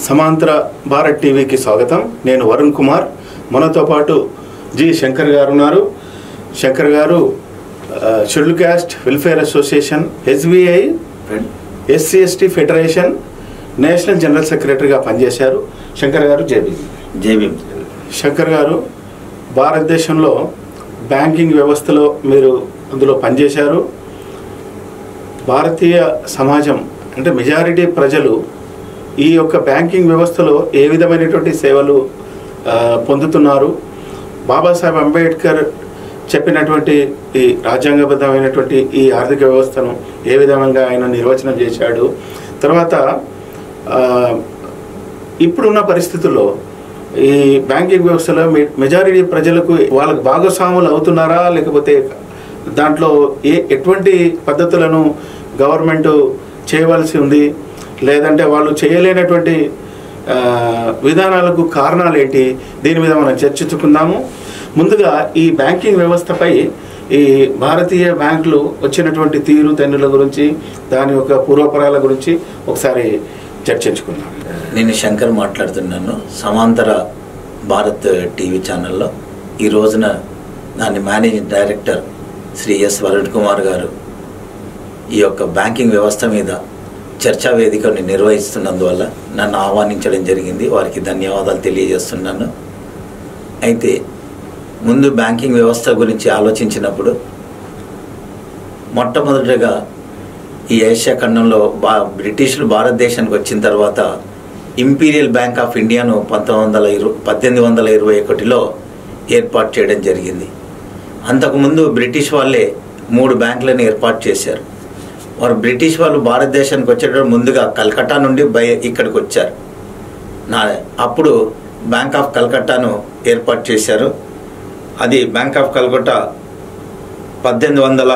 సమాంతర భారత్ టీవీకి స్వాగతం నేను వరుణ్ కుమార్ మనతో పాటు జి శంకర్ గారు ఉన్నారు శంకర్ గారు ఆ, schedule caste welfare association SBI SC ST federation national general సెక్రటరీగా పనిచేశారు శంకర్ గారు జేబీ జేబీ శంకర్ గారు భారతదేశంలో బ్యాంకింగ్ వ్యవస్థలో మీరు అందులో పనిచేశారు భారతీయ సమాజం అంటే మెజారిటీ ప్రజలు ఈ యొక్క బ్యాంకింగ్ వ్యవస్థలో ఏ విధమైనటువంటి సేవలు ఆ, పొందుతున్నారు బాబాసాహెబ్ అంబేద్కర్ చెప్పినటువంటి ఈ రాజ్యాంగబద్ధమైనటువంటి ఈ ఆర్థిక వ్యవస్థను ఏ విధంగా ఆయన నిర్వచనం చేశాడు తర్వాత ఆ, ఇప్పుడున్న పరిస్థితుల్లో ఈ బ్యాంకింగ్ వ్యవస్థలో మె- మెజారిటీ ప్రజలకు వాళ్ళకు భాగస్వాములు అవుతున్నారా లేకపోతే దాంట్లో ఏ ఎటువంటి పద్ధతులను గవర్నమెంట్ చేయవలసి ఉంది లేదంటే వాళ్ళు చేయలేనటువంటి ఆ, విధానాలకు కారణాలు ఏంటి దీని మీద మనం చర్చించుకుందాము ముందుగా ఈ బ్యాంకింగ్ వ్యవస్థపై ఈ భారతీయ బ్యాంకులు వచ్చినటువంటి తీరు తెన్నుల గురించి దాని యొక్క పూర్వపరాల గురించి ఒకసారి చర్చించుకుందాం నేను శంకర్ మాట్లాడుతున్నాను సమాంతర భారత్ టీవీ ఛానల్లో ఈ రోజున దాని managing director Shri S Varun Kumar గారు ఈ యొక్క బ్యాంకింగ్ వ్యవస్థ మీద చర్చా వేదికని నిర్వహిస్తున్నందువల్ల నన్ను ఆహ్వానించడం జరిగింది వారికి ధన్యవాదాలు తెలియజేస్తున్నాను అయితే ముందు బ్యాంకింగ్ వ్యవస్థ గురించి ఆలోచించినప్పుడు మొట్టమొదటిగా ఈ ఏషియా ఖండంలో బా బ్రిటిషులు భారతదేశానికి వచ్చిన తర్వాత ఇంపీరియల్ బ్యాంక్ ఆఫ్ ఇండియాను పంతొమ్మిది వందల ఇరు పద్దెనిమిది వందల ఇరవై ఒకటిలో ఏర్పాటు చేయడం జరిగింది అంతకుముందు బ్రిటిష్ వాళ్ళే మూడు బ్యాంకులను ఏర్పాటు చేశారు వారు బ్రిటిష్ వాళ్ళు భారతదేశానికి వచ్చేటప్పుడు ముందుగా కల్కట్టా నుండి బయ ఇక్కడికి వచ్చారు నా అప్పుడు బ్యాంక్ ఆఫ్ కల్కట్టాను ఏర్పాటు చేశారు అది బ్యాంక్ ఆఫ్ కల్కట్టా పద్దెనిమిది వందల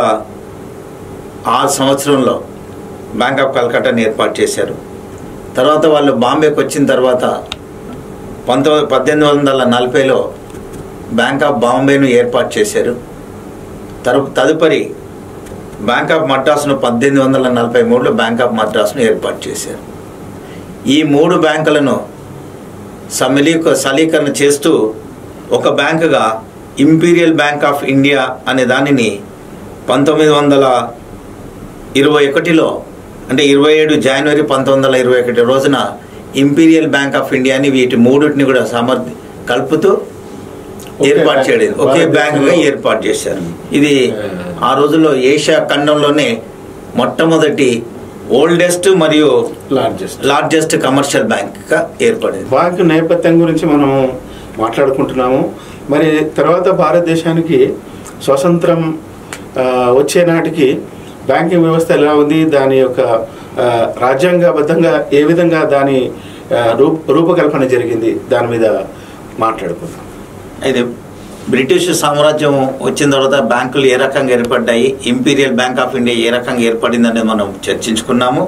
ఆ సంవత్సరంలో బ్యాంక్ ఆఫ్ కల్కట్టాని ఏర్పాటు చేశారు తర్వాత వాళ్ళు బాంబేకి వచ్చిన తర్వాత పంతొమ్మిది పద్దెనిమిది వందల నలభైలో బ్యాంక్ ఆఫ్ బాంబేను ఏర్పాటు చేశారు తరు తదుపరి బ్యాంక్ ఆఫ్ మద్రాసును పద్దెనిమిది వందల నలభై మూడులో బ్యాంక్ ఆఫ్ మద్రాసును ఏర్పాటు చేశారు ఈ మూడు బ్యాంకులను సమిలీక సలీకరణ చేస్తూ ఒక బ్యాంకుగా ఇంపీరియల్ బ్యాంక్ ఆఫ్ ఇండియా అనే దానిని పంతొమ్మిది వందల ఇరవై ఒకటిలో అంటే ఇరవై ఏడు జనవరి పంతొమ్మిది వందల ఇరవై ఒకటి రోజున ఇంపీరియల్ బ్యాంక్ ఆఫ్ ఇండియాని వీటి మూడింటిని కూడా సమర్థి కలుపుతూ ఒకే ఏర్పాటు బ్యాంక్. చేయడం ఒకే భారతదేశంలో- బ్యాంకుగా ఏర్పాటు చేశారు ఇది ఆ రోజుల్లో ఏషియా ఖండంలోనే మొట్టమొదటి ఓల్డెస్ట్ మరియు లార్జెస్ట్ లార్జెస్ట్ కమర్షియల్ బ్యాంక్గా ఏర్పడింది బ్యాంకు నేపథ్యం గురించి మనము మాట్లాడుకుంటున్నాము మరి తర్వాత భారతదేశానికి స్వతంత్రం ఆ, వచ్చే నాటికి బ్యాంకింగ్ వ్యవస్థ ఎలా ఉంది దాని యొక్క ఆ, రాజ్యాంగబద్ధంగా ఏ విధంగా దాని ఆ, రూప రూపకల్పన జరిగింది దాని మీద మాట్లాడుకుందాం అయితే బ్రిటిష్ సామ్రాజ్యం వచ్చిన తర్వాత బ్యాంకులు ఏ రకంగా ఏర్పడ్డాయి ఇంపీరియల్ బ్యాంక్ ఆఫ్ ఇండియా ఏ రకంగా ఏర్పడింది అనేది మనం చర్చించుకున్నాము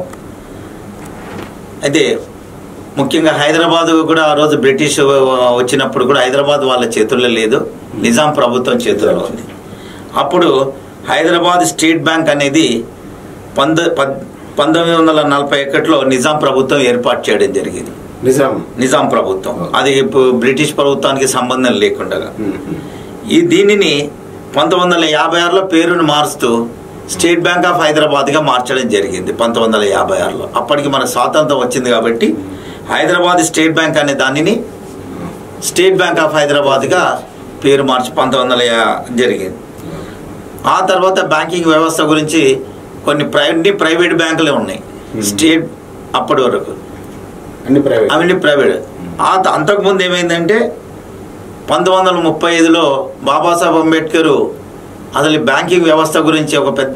అయితే ముఖ్యంగా హైదరాబాద్ కూడా ఆ రోజు బ్రిటిష్ వచ్చినప్పుడు కూడా హైదరాబాద్ వాళ్ళ చేతుల్లో లేదు నిజాం ప్రభుత్వం చేతుల్లో ఉంది అప్పుడు హైదరాబాద్ స్టేట్ బ్యాంక్ అనేది పంద పద్ పంతొమ్మిది వందల నలభై ఒకటిలో నిజాం ప్రభుత్వం ఏర్పాటు చేయడం జరిగింది నిజాం నిజాం ప్రభుత్వం అది ఇప్పుడు బ్రిటిష్ ప్రభుత్వానికి సంబంధం లేకుండా ఈ దీనిని పంతొమ్మిది వందల యాభై ఆరులో పేరును మారుస్తూ స్టేట్ బ్యాంక్ ఆఫ్ హైదరాబాద్గా మార్చడం జరిగింది పంతొమ్మిది వందల యాభై ఆరులో అప్పటికి మన స్వాతంత్రం వచ్చింది కాబట్టి హైదరాబాద్ స్టేట్ బ్యాంక్ అనే దానిని స్టేట్ బ్యాంక్ ఆఫ్ హైదరాబాద్గా పేరు మార్చి పంతొమ్మిది వందల యా- జరిగింది ఆ తర్వాత బ్యాంకింగ్ వ్యవస్థ గురించి కొన్ని ప్రైవేట్ ప్రైవేట్ బ్యాంకులే ఉన్నాయి స్టేట్ అప్పటి వరకు అన్ని ప్రైవేట్ అవన్నీ ప్రైవేట్ ఆ త- అంతకుముందు ఏమైందంటే పంతొమ్మిది వందల ముప్పై ఐదులో బాబాసాహెబ్ అంబేద్కర్ అసలు ఈ బ్యాంకింగ్ వ్యవస్థ గురించి ఒక పెద్ద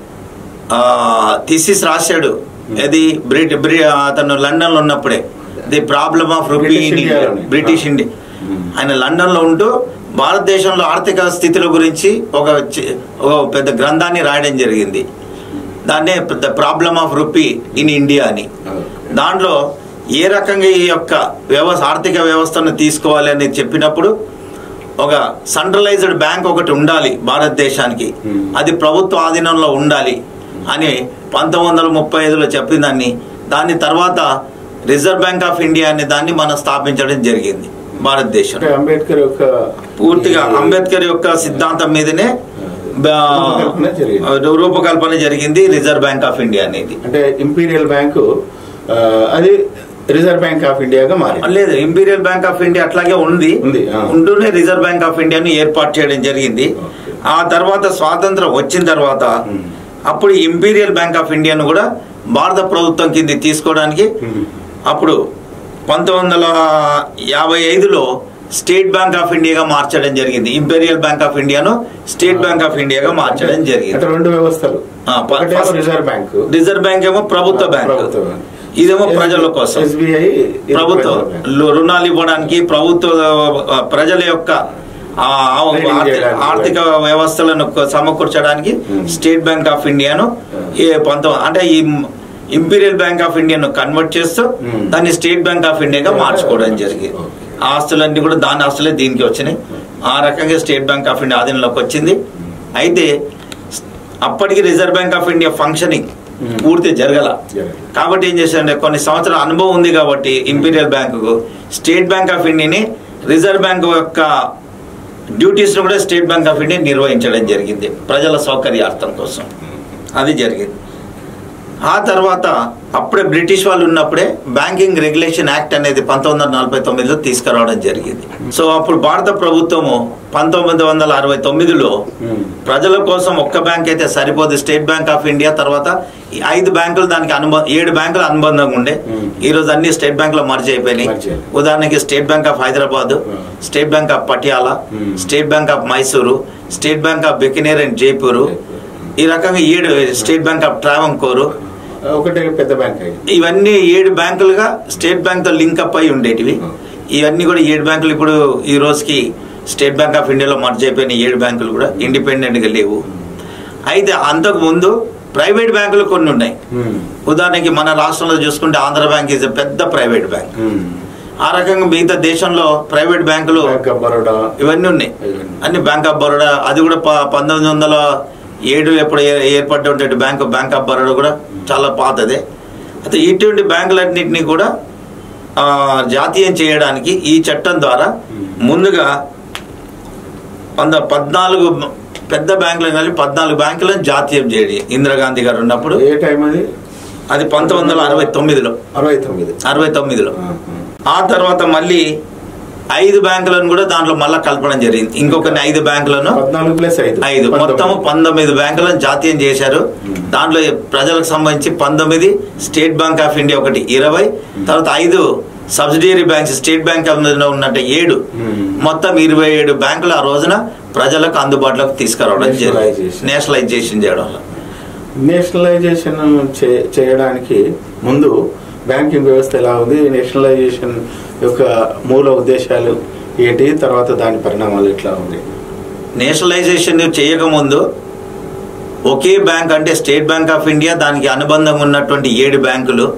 థిసిస్ రాశాడు అది బ్రిట్ బ్రి అతను లండన్లో ఉన్నప్పుడే the problem of rupee British in ఇండియాలోనే. బ్రిటిష్ ఇండియా ఆయన లండన్లో ఉంటూ భారతదేశంలో ఆర్థిక స్థితుల గురించి ఒక చి- ఒక పెద్ద గ్రంథాన్ని రాయడం జరిగింది దాన్నే the problem of rupee in India అని దాంట్లో ఏ రకంగా ఈ యొక్క వ్యవస్థ ఆర్థిక వ్యవస్థను తీసుకోవాలి అని చెప్పినప్పుడు ఒక సెంట్రలైజ్డ్ బ్యాంక్ ఒకటి ఉండాలి భారతదేశానికి Hmm. అది ప్రభుత్వ ఆధీనంలో ఉండాలి అని పంతొమ్మిది వందల ముప్పై ఐదులో చెప్పిన దాన్ని దాని తర్వాత రిజర్వ్ బ్యాంక్ ఆఫ్ ఇండియా అనే దాన్ని మనం స్థాపించడం జరిగింది భారతదేశం అంటే అంబేద్కర్ యొక్క పూర్తిగా ఈ- అంబేద్కర్ యొక్క సిద్ధాంతం మీదనే బా- రూపకల్పన జరిగింది. రూపకల్పన జరిగింది రిజర్వ్ బ్యాంక్ ఆఫ్ ఇండియా అనేది అంటే ఇంపీరియల్ బ్యాంకు ఆ, అది రిజర్వ్ బ్యాంక్ ఆఫ్ ఇండియాగా మారింది లేదు ఇంపీరియల్ బ్యాంక్ ఆఫ్ ఇండియా అట్లాగే ఉంది ఉంది, ఆ. ఉంటూనే రిజర్వ్ బ్యాంక్ ఆఫ్ ఇండియాను ఏర్పాటు చేయడం జరిగింది ఓకే. ఆ తర్వాత స్వాతంత్రం వచ్చిన తర్వాత మ్మ్. అప్పుడు ఇంపీరియల్ బ్యాంక్ ఆఫ్ ఇండియాను కూడా భారత ప్రభుత్వం కింద తీసుకోవడానికి మ్మ్. అప్పుడు పంతొమ్మిది వందల యాభై ఐదులో స్టేట్ బ్యాంక్ ఆఫ్ ఇండియాగా మార్చడం జరిగింది ఇంపీరియల్ బ్యాంక్ ఆఫ్ ఇండియాను స్టేట్ బ్యాంక్ ఆఫ్ ఇండియాగా మార్చడం అంటే జరిగింది రెండు వ్యవస్థలు ఆ, ప- ఒకటేమో first reserve bank reserve bank ఏమో ప్రభుత్వ బ్యాంక్ ప్రభుత్వ బ్యాంక్. ఇదేమో ప్రజల కోసం ఎస్బీఐ ఇది ప్రభుత్వం ప్రజల బ్యాంక్. లు- రుణాలు ఇవ్వడానికి ప్రభుత్వ ఆ, ప్రజల యొక్క ఆ, ఆ, Trading ఆర్థిక- చేయడానికి. ఆర్థిక వ్యవస్థలను కొ- సమకూర్చడానికి Hmm. స్టేట్ బ్యాంక్ ఆఫ్ ఇండియాను ఏ పంతొమ్మిది అంటే ఈ ఇంపీరియల్ బ్యాంక్ ఆఫ్ ఇండియాను కన్వర్ట్ చేస్తూ Hmm. దాన్ని స్టేట్ బ్యాంక్ ఆఫ్ ఇండియాగా Yeah. మార్చుకోవడం జరిగింది Okay. ఆ ఆస్తులన్నీ కూడా దాని ఆస్తులే దీనికి వచ్చినాయి ఆ రకంగా స్టేట్ బ్యాంక్ ఆఫ్ ఇండియా ఆధీనంలోకి వచ్చింది అయితే అప్పటికి reserve bank of India functioning Hmm. పూర్తి జరగల జరగల. కాబట్టి ఏం చేశారంటే కొన్ని సంవత్సరాల అనుభవం ఉంది కాబట్టి ఇంపీరియల్ బ్యాంకుకు స్టేట్ బ్యాంక్ ఆఫ్ ఇండియాని రిజర్వ్ బ్యాంక్ యొక్క డ్యూటీస్ కూడా స్టేట్ బ్యాంక్ ఆఫ్ ఇండియా నిర్వహించడం జరిగింది ప్రజల సౌకర్యార్థం కోసం అది జరిగింది ఆ తర్వాత అప్పుడే బ్రిటిష్ వాళ్ళు ఉన్నప్పుడే బ్యాంకింగ్ రెగ్యులేషన్ యాక్ట్ అనేది పంతొమ్మిది వందల నలభై తొమ్మిదిలో తీసుకురావడం జరిగింది సో అప్పుడు భారత ప్రభుత్వము పంతొమ్మిది వందల అరవై తొమ్మిదిలో మ్మ్. ప్రజల కోసం ఒక్క బ్యాంక్ అయితే సరిపోదు స్టేట్ బ్యాంక్ ఆఫ్ ఇండియా తర్వాత ఈ ఐదు బ్యాంకులు దానికి అనుబంధం ఏడు బ్యాంకులు అనుబంధంగా ఉండే Hmm. ఈ రోజు అన్ని స్టేట్ బ్యాంక్ లో మర్జ్ అయిపోయినాయి Merge అయ్యాయి. ఉదాహరణకి state bank of Hyderabad Hmm. State bank of Patiala Hmm. State bank of Mysuru state bank of Bikaner and Jaipur ఈ రకంగా ఏడు స్టేట్ బ్యాంక్ ఆఫ్ ట్రావంకోరు ఒకటే పెద్ద బ్యాంక్ అయింది ఇవన్నీ ఏడు బ్యాంకులుగా స్టేట్ బ్యాంక్ తో లింక్ అప్ అయి ఉండేటివి Hmm. ఇవన్నీ కూడా ఏడు బ్యాంకులు ఇప్పుడు ఈ రోజుకి స్టేట్ బ్యాంక్ ఆఫ్ ఇండియాలో మర్జ్ అయిపోయిన ఏడు బ్యాంకులు కూడా ఇండిపెండెంట్ గా లేవు అయితే అంతకు ముందు ప్రైవేట్ బ్యాంకులు కొన్ని ఉన్నాయి మ్మ్. ఉదాహరణకి మన రాష్ట్రంలో చూసుకుంటే ఆంధ్ర బ్యాంక్ ఇస్ పెద్ద ప్రైవేట్ బ్యాంక్ మ్మ్. ఆ రకంగా మిగతా దేశంలో ప్రైవేట్ బ్యాంకులు బ్యాంక్ ఆఫ్ బరోడా ఇవన్నీ ఉన్నాయి ఇవన్నీ. అన్ని బ్యాంక్ ఆఫ్ బరోడా అది కూడా ప- పంతొమ్మిది వందల ఏడు ఎప్పుడు ఏ- ఏర్పడినటువంటి బ్యాంక్ బ్యాంక్ ఆఫ్ బరోడా కూడా చాలా పాతదే అయితే ఇటువంటి బ్యాంకులన్నింటినీ కూడా ఆ, జాతీయం చేయడానికి ఈ చట్టం ద్వారా ముందుగా వంద పద్నాలుగు పెద్ద బ్యాంకులు కలిపి పద్నాలుగు బ్యాంకులను జాతీయం చేయడం ఇందిరాగాంధీ గారు ఉన్నప్పుడు ఏ టైం అది అది పంతొమ్మిది వందల అరవై తొమ్మిదిలో అరవై తొమ్మిది అరవై తొమ్మిదిలో ఆ, ఆ తర్వాత మళ్ళీ ఐదు బ్యాంకులను కూడా దాంట్లో మళ్ళా కలపడం జరిగింది ఇంకొక ఐదు బ్యాంకులను పద్నాలుగు ప్లస్ ఐదు ఐదు మొత్తం పంతొమ్మిది బ్యాంకులను జాతీయం చేశారు దాంట్లో ప్రజలకు సంబంధించి పంతొమ్మిది స్టేట్ బ్యాంక్ ఆఫ్ ఇండియా ఒకటి ఇరవై తర్వాత ఐదు subsidiary banks state bank of India ఉన్నట్టు ఏడు మ్మ్. మొత్తం ఇరవై ఏడు బ్యాంకులు ఆ రోజున ప్రజలకు అందుబాటులోకి తీసుకురావడం జరిగింది Nationalization. నేషనలైజేషన్ చేయడం వల్ల నేషనలైజేషన్ చే- చేయడానికి ముందు బ్యాంకింగ్ వ్యవస్థ ఎలా ఉంది నేషనలైజేషన్ యొక్క మూల ఉద్దేశాలు ఏంటి తర్వాత దాని పరిణామాలు ఎట్లా ఉంది నేషనలైజేషన్ చేయకముందు ఒకే బ్యాంక్ అంటే స్టేట్ బ్యాంక్ ఆఫ్ ఇండియా దానికి అనుబంధంగా ఉన్నటువంటి ఏడు బ్యాంకులు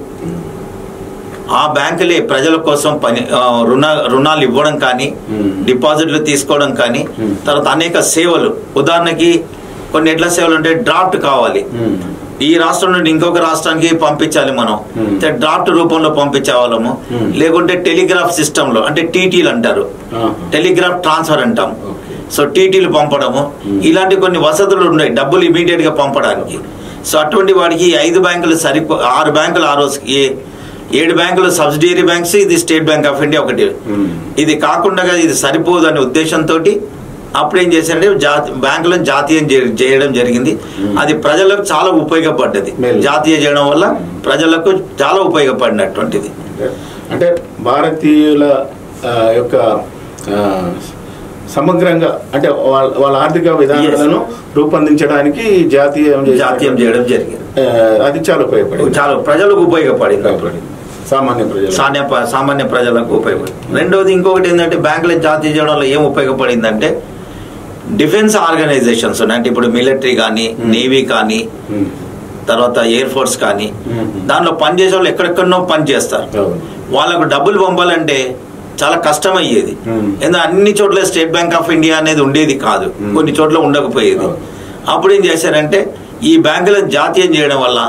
ఆ బ్యాంకులే ప్రజల కోసం పని ఆ, రుణ రుణాలు ఇవ్వడం కానీ Hmm. డిపాజిట్లు తీసుకోవడం కానీ Hmm. తర్వాత అనేక సేవలు ఉదాహరణకి కొన్ని ఎట్లా సేవలు అంటే డ్రాఫ్ట్ కావాలి మ్మ్. ఈ రాష్ట్రం నుండి ఇంకొక రాష్ట్రానికి పంపించాలి మనం Hmm. అయితే డ్రాఫ్ట్ రూపంలో పంపించే వాళ్ళము Hmm. లేకుంటే టెలిగ్రాఫ్ సిస్టంలో అంటే టీటీలు అంటారు ఆహా. టెలిగ్రాఫ్ ట్రాన్స్ఫర్ అంటాం ఓకే. సో టీటీలు పంపడము Hmm. ఇలాంటి కొన్ని వసతులు ఉన్నాయి డబ్బులు ఇమీడియట్ గా పంపడానికి సో అటువంటి వాడికి ఈ ఐదు బ్యాంకులు సరిపో ఆరు బ్యాంకులు ఆ రోజుకి ఏ- ఏడు బ్యాంకులు సబ్సిడియరీ బ్యాంక్స్ ఇది స్టేట్ బ్యాంక్ ఆఫ్ ఇండియా ఒకటి మ్మ్. ఇది కాకుండా ఇది సరిపోదు అనే ఉద్దేశంతో అప్పుడు ఏం చేశారంటే జాతి బ్యాంకులను జాతీయం చే- చేయడం జరిగింది Hmm. అది ప్రజలకు చాలా ఉపయోగపడ్డది మేలు. జాతీయ చేయడం వల్ల ప్రజలకు చాలా ఉపయోగపడినటువంటిది అంటే- అంటే భారతీయుల ఆ, యొక్క ఆ, సమగ్రంగా అంటే వాళ్ళ వాళ్ళ ఆర్థిక విధానాలను రూపొందించడానికి ఈ జాతీయం చేసినటువంటి- జాతీయం చేయడం జరిగింది ఆ, అది చాలా ఉపయోగపడింది చాలా ప్రజలకు ఉపయోగపడింది ఉపయోగపడింది సామాన్య ప్రజలు సామాన్య ప- సామాన్య ప్రజలకు ఉపయోగపడింది రెండోది ఇంకొకటి ఏంటంటే బ్యాంకుల జాతీయ చేయడం వల్ల ఏం ఉపయోగపడిందంటే డిఫెన్స్ ఆర్గనైజేషన్స్ ఉన్నాయి అంటే ఇప్పుడు మిలిటరీ కానీ Hmm. నేవీ కానీ మ్మ్. తర్వాత ఎయిర్ ఫోర్స్ కానీ మ్మ్. దాంట్లో పనిచేసే వాళ్ళు ఎక్కడెక్కడనో పని చేస్తారు అవును. వాళ్ళకు డబ్బులు పంపాలంటే చాలా కష్టం అయ్యేది Hmm. ఎందుకంటే అన్ని చోట్ల స్టేట్ బ్యాంక్ ఆఫ్ ఇండియా అనేది ఉండేది కాదు Hmm. కొన్ని చోట్ల ఉండకపోయేది అవును. అప్పుడు ఏం చేశారంటే ఈ బ్యాంకులను జాతీయం చేయడం వల్ల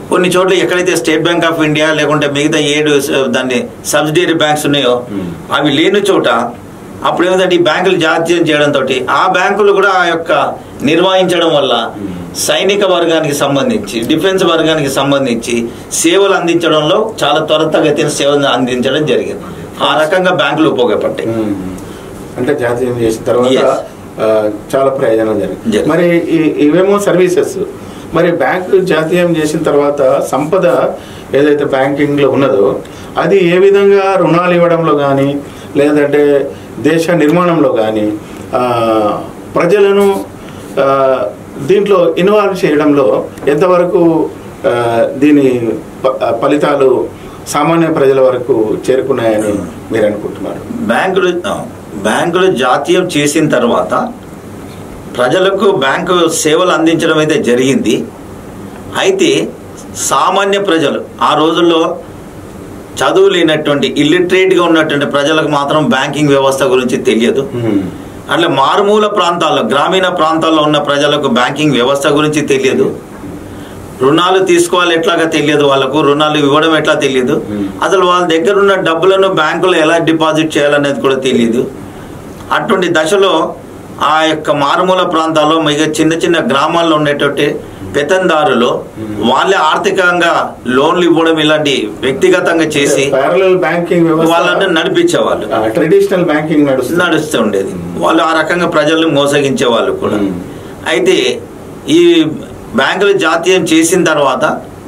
కొన్ని చోట్ల ఎక్కడైతే స్టేట్ బ్యాంక్ ఆఫ్ ఇండియా లేకుంటే మిగతా ఏడు స- దాన్ని సబ్సిడరీ బ్యాంక్స్ ఉన్నాయో Hmm. అవి లేని చోట అప్పుడు ఏమిటంటే ఈ బ్యాంకులు జాతీయం చేయడంతో ఆ బ్యాంకులు కూడా ఆ యొక్క నిర్వహించడం వల్ల Hmm. సైనిక వర్గానికి సంబంధించి డిఫెన్స్ వర్గానికి సంబంధించి సేవలు అందించడంలో చాలా త్వరితగతిన సేవలు అందించడం జరిగింది ఆ రకంగా బ్యాంకులు ఉపయోగపడ్డాయి ఉమ్. అంటే జాతీయం చేసిన తర్వాత Yes. ఆ, చాలా ప్రయోజనం జరిగింది జరిగింది. మరి ఈ- ఇవేమో సర్వీసెస్ మరి బ్యాంకు జాతీయం చేసిన తర్వాత సంపద ఏదైతే బ్యాంకింగ్ లో ఉన్నదో అది ఏ విధంగా రుణాలు ఇవ్వడంలో కానీ లేదంటే దేశ నిర్మాణంలో కానీ ప్రజలను ఆ, దీంట్లో ఇన్వాల్వ్ చేయడంలో ఎంతవరకు ఆ, దీని ప- ఫలితాలు సామాన్య ప్రజల వరకు చేరుకున్నాయని మీరు అనుకుంటున్నారు బ్యాంకులు ఆ, బ్యాంకులు జాతీయం చేసిన తర్వాత ప్రజలకు బ్యాంకు సేవలు అందించడం అయితే జరిగింది అయితే సామాన్య ప్రజలు ఆ రోజుల్లో చదువు లేనటువంటి ఇల్లిటరేట్గా ఉన్నటువంటి ప్రజలకు మాత్రం బ్యాంకింగ్ వ్యవస్థ గురించి తెలియదు అట్లా మారుమూల ప్రాంతాల్లో గ్రామీణ ప్రాంతాల్లో ఉన్న ప్రజలకు బ్యాంకింగ్ వ్యవస్థ గురించి తెలియదు రుణాలు తీసుకోవాలి ఎట్లాగా తెలియదు వాళ్ళకు రుణాలు ఇవ్వడం ఎట్లా తెలియదు Hmm. అసలు వాళ్ళ దగ్గర ఉన్న డబ్బులను బ్యాంకులో ఎలా డిపాజిట్ చేయాలనేది కూడా తెలియదు అటువంటి దశలో ఆ యొక్క మారుమూల ప్రాంతాల్లో మిగ చిన్న చిన్న గ్రామాల్లో ఉండేటువంటి పెతందారులు వాళ్ళే ఆర్థికంగా లోన్లు ఇవ్వడం ఇలాంటి వ్యక్తిగతంగా చేసి ప్యారలల్ బ్యాంకింగ్ వాళ్ళని వ్యవస్థ నడిపించేవాళ్ళు ట్రెడిషనల్ బ్యాంకింగ్ నడుస్తుంది నడుస్తూ ఉండేది వాళ్ళు ఆ రకంగా ప్రజల్ని మోసగించే వాళ్ళు కూడా మ్మ్. అయితే ఈ బ్యాంకులు జాతీయం చేసిన తర్వాత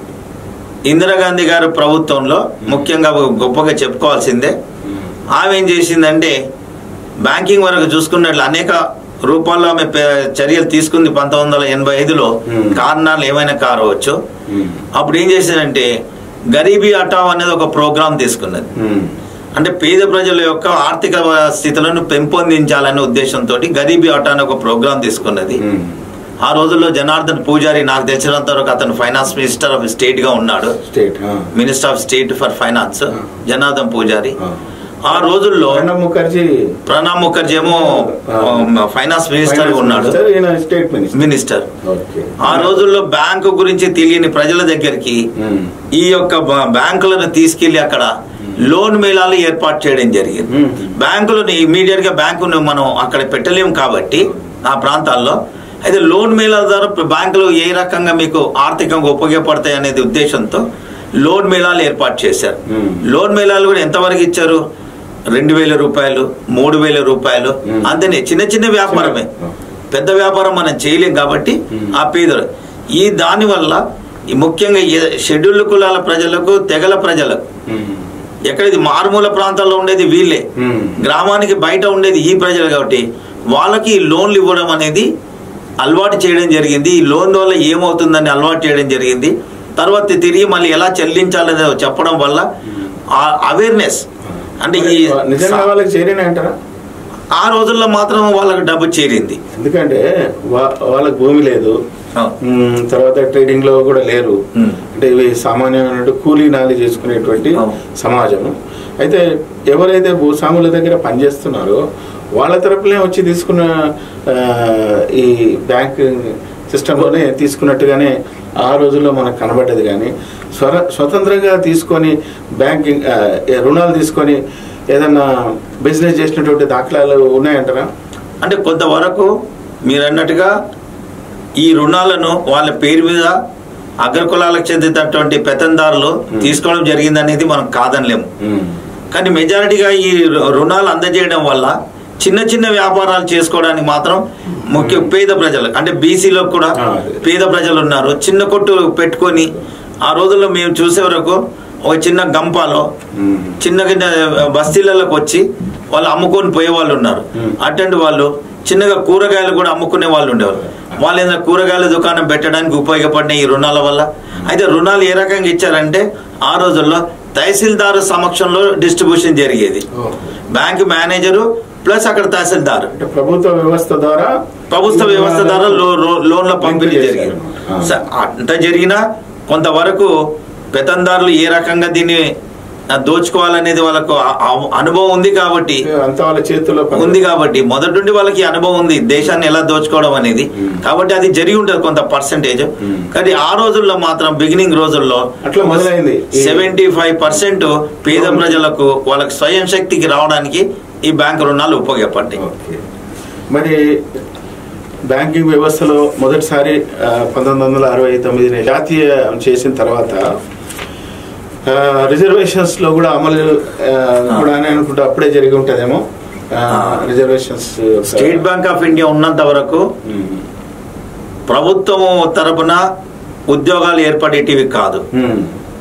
ఇందిరాగాంధీ గారి ప్రభుత్వంలో ముఖ్యంగా గొప్పగా చెప్పుకోవాల్సిందే ఆమె ఏం చేసిందంటే బ్యాంకింగ్ వరకు చూసుకున్నట్లు అనేక రూపాల్లో ఆమె పే- చర్యలు తీసుకుంది పంతొమ్మిది వందల ఎనభై ఐదులో మ్మ్. కారణాలు ఏమైనా కారవచ్చు మ్మ్. అప్పుడు ఏం చేసిందంటే గరీబీ హఠావ్ అనేది ఒక ప్రోగ్రాం తీసుకున్నది మ్మ్. అంటే పేద ప్రజల యొక్క ఆర్థిక స్థితులను పెంపొందించాలనే ఉద్దేశంతో గరీబీ ఆటో అనే ఒక ప్రోగ్రాం తీసుకున్నది మ్మ్. ఆ రోజుల్లో జనార్దన్ పూజారి నాకు తెలిసినంత వరకు అతను ఫైనాన్స్ మినిస్టర్ ఆఫ్ స్టేట్ గా ఉన్నాడు స్టేట్ ఆ. Minister of state for finance ఆ. జనార్దన్ పూజారి ఆ. ఆ రోజుల్లో ప్రణబ్ ముఖర్జీ ప్రణబ్ ముఖర్జీ ఏమో ఆ. ఫైనాన్స్ మినిస్టర్ ఫైనాన్స్ ఉన్నాడు మినిస్టర్, ఈయన స్టేట్ మినిస్టర్ మినిస్టర్ ఓకే ఆ రోజుల్లో బ్యాంకు గురించి తెలియని ప్రజల దగ్గరికి మ్మ్. ఈ యొక్క బ- బ్యాంకులను తీసుకెళ్లి అక్కడ లోన్ మేళాలు ఏర్పాటు చేయడం జరిగింది మ్మ్. బ్యాంకులను ఇమీడియట్ గా బ్యాంకును మనం అక్కడ పెట్టలేము కాబట్టి ఆ ప్రాంతాల్లో అయితే లోన్ మేళాల ద్వారా ప్ర- బ్యాంకులు ఏ రకంగా మీకు ఆర్థికంగా ఉపయోగపడతాయి అనేది ఉద్దేశంతో లోన్ మేళాలు ఏర్పాటు చేశారు మ్మ్. లోన్ మేళాలు కూడా ఎంతవరకు ఇచ్చారు రెండు వేల రూపాయలు మూడు వేల రూపాయలు మ్మ్. అంతనే చిన్న చిన్న వ్యాపారమే చిన్న. పెద్ద వ్యాపారం మనం చేయలేం కాబట్టి మ్మ్. ఆ పేదలు ఈ దాని వల్ల ఈ ముఖ్యంగా ఏ- షెడ్యూల్డ్ కులాల ప్రజలకు తెగల ప్రజలకు మ్మ్. ఎక్కడ ఇది మారుమూల ప్రాంతాల్లో ఉండేది వీళ్ళే మ్మ్. గ్రామానికి బయట ఉండేది ఈ ప్రజలు కాబట్టి వాళ్ళకి ఈ లోన్లు ఇవ్వడం అనేది అలవాటు చేయడం జరిగింది ఈ లోన్ వల్ల ఏమవుతుందని అలవాటు చేయడం జరిగింది తర్వాత తిరిగి మళ్ళీ ఎలా చెల్లించాలని చెప్పడం వల్ల ఆ అవేర్నెస్ అంటే ఈ మరి నిజంగా వాళ్ళకి చేరిన అంటారా ఆ రోజుల్లో మాత్రం వాళ్ళకి డబ్బు చేరింది ఎందుకంటే వా- వాళ్ళకి భూమి లేదు ఆ. మ్మ్, తర్వాత ట్రేడింగ్ లో కూడా లేరు మ్మ్. అంటే ఇవి సామాన్యమైన కూలీ నాలి చేసుకునేటువంటి అవును. సమాజం అయితే ఎవరైతే భూస్వాముల దగ్గర పనిచేస్తున్నారో వాళ్ళ తరపునే వచ్చి తీసుకున్న ఆ, ఈ బ్యాంక్ సిస్టంలోనే తీసుకున్నట్టుగానే ఆ రోజుల్లో మనకు కనబడ్డది కానీ స్వర స్వతంత్రంగా తీసుకొని బ్యాంకింగ్ ఆ, ఏ రుణాలు తీసుకొని ఏదన్నా బిజినెస్ చేసినటువంటి దాఖలాలు ఉన్నాయంటారా అంటే కొంతవరకు మీరు అన్నట్టుగా ఈ రుణాలను వాళ్ళ పేరు మీద అగ్రకులాలకు చెందినటువంటి పెత్తందారులు తీసుకోవడం జరిగిందనేది మనం కాదనలేము కానీ మెజారిటీగా ఈ రు- రుణాలు అందజేయడం వల్ల చిన్న చిన్న వ్యాపారాలు చేసుకోవడానికి మాత్రం ముఖ్య పేద ప్రజలు అంటే బీసీలో కూడా ఆ, అదే. పేద ప్రజలు ఉన్నారు చిన్న కొట్టు పెట్టుకొని ఆ రోజుల్లో మేము చూసే వరకు ఒక చిన్న గంపాలో మ్మ్. చిన్న చిన్న బస్తీలలోకి వచ్చి వాళ్ళు అమ్ముకొని పోయే వాళ్ళు ఉన్నారు Hmm. అటువంటి వాళ్ళు చిన్నగా కూరగాయలు కూడా అమ్ముకునే వాళ్ళు ఉండేవారు వాళ్ళు ఏదైనా కూరగాయల దుకాణం పెట్టడానికి ఉపయోగపడిన ఈ రుణాల వల్ల అయితే రుణాలు ఏ రకంగా ఇచ్చారంటే ఆ రోజుల్లో తహసీల్దారు సమక్షంలో డిస్ట్రిబ్యూషన్ జరిగేది ఓ. బ్యాంక్ మేనేజరు ప్లస్ అక్కడ తహసీల్దారు అంటే ప్రభుత్వ వ్యవస్థ ద్వారా ప్రభుత్వ వ్యవస్థ ద్వారా లో- లో- లోన్ల పంపిణీ చేశారు. జరిగింది ఆ. స- అంత జరిగినా కొంతవరకు పెతందారులు ఏ రకంగా దీన్ని ఆ, దోచుకోవాలనేది వాళ్ళకు ఆ- ఆ అనుభవం ఉంది కాబట్టి అంతా వాళ్ళ చేతుల్లో పని. ఉంది కాబట్టి మొదటి నుండి వాళ్ళకి అనుభవం ఉంది దేశాన్ని ఎలా దోచుకోవడం అనేది కాబట్టి అది జరిగి ఉంటుంది కొంత పర్సెంటేజ్ Hmm. కానీ ఆ రోజుల్లో మాత్రం బిగినింగ్ రోజుల్లో అట్లా మొదలైంది ఈ- సెవెంటీ ఫైవ్ పర్సెంట్ పేద ప్రజలకు వాళ్ళకి స్వయం శక్తికి రావడానికి ఈ బ్యాంక్ రుణాలు ఉపయోగపడ్డాయి ఓకే. మరి బ్యాంకింగ్ వ్యవస్థలో మొదటిసారి ఆ, పంతొమ్మిది వందల అరవై తొమ్మిదిని జాతీయ చేసిన తర్వాత ఆ, రిజర్వేషన్స్ లో కూడా అమలు ఆ, కూడా అని అనుకుంటా అప్పుడే జరిగి ఉంటుందేమో ఆ, రిజర్వేషన్స్ యొక్క- స్టేట్ బ్యాంక్ ఆఫ్ ఇండియా ఉన్నంత వరకు ఉమ్. ప్రభుత్వం తరపున ఉద్యోగాలు ఏర్పడేటివి కాదు ఉమ్.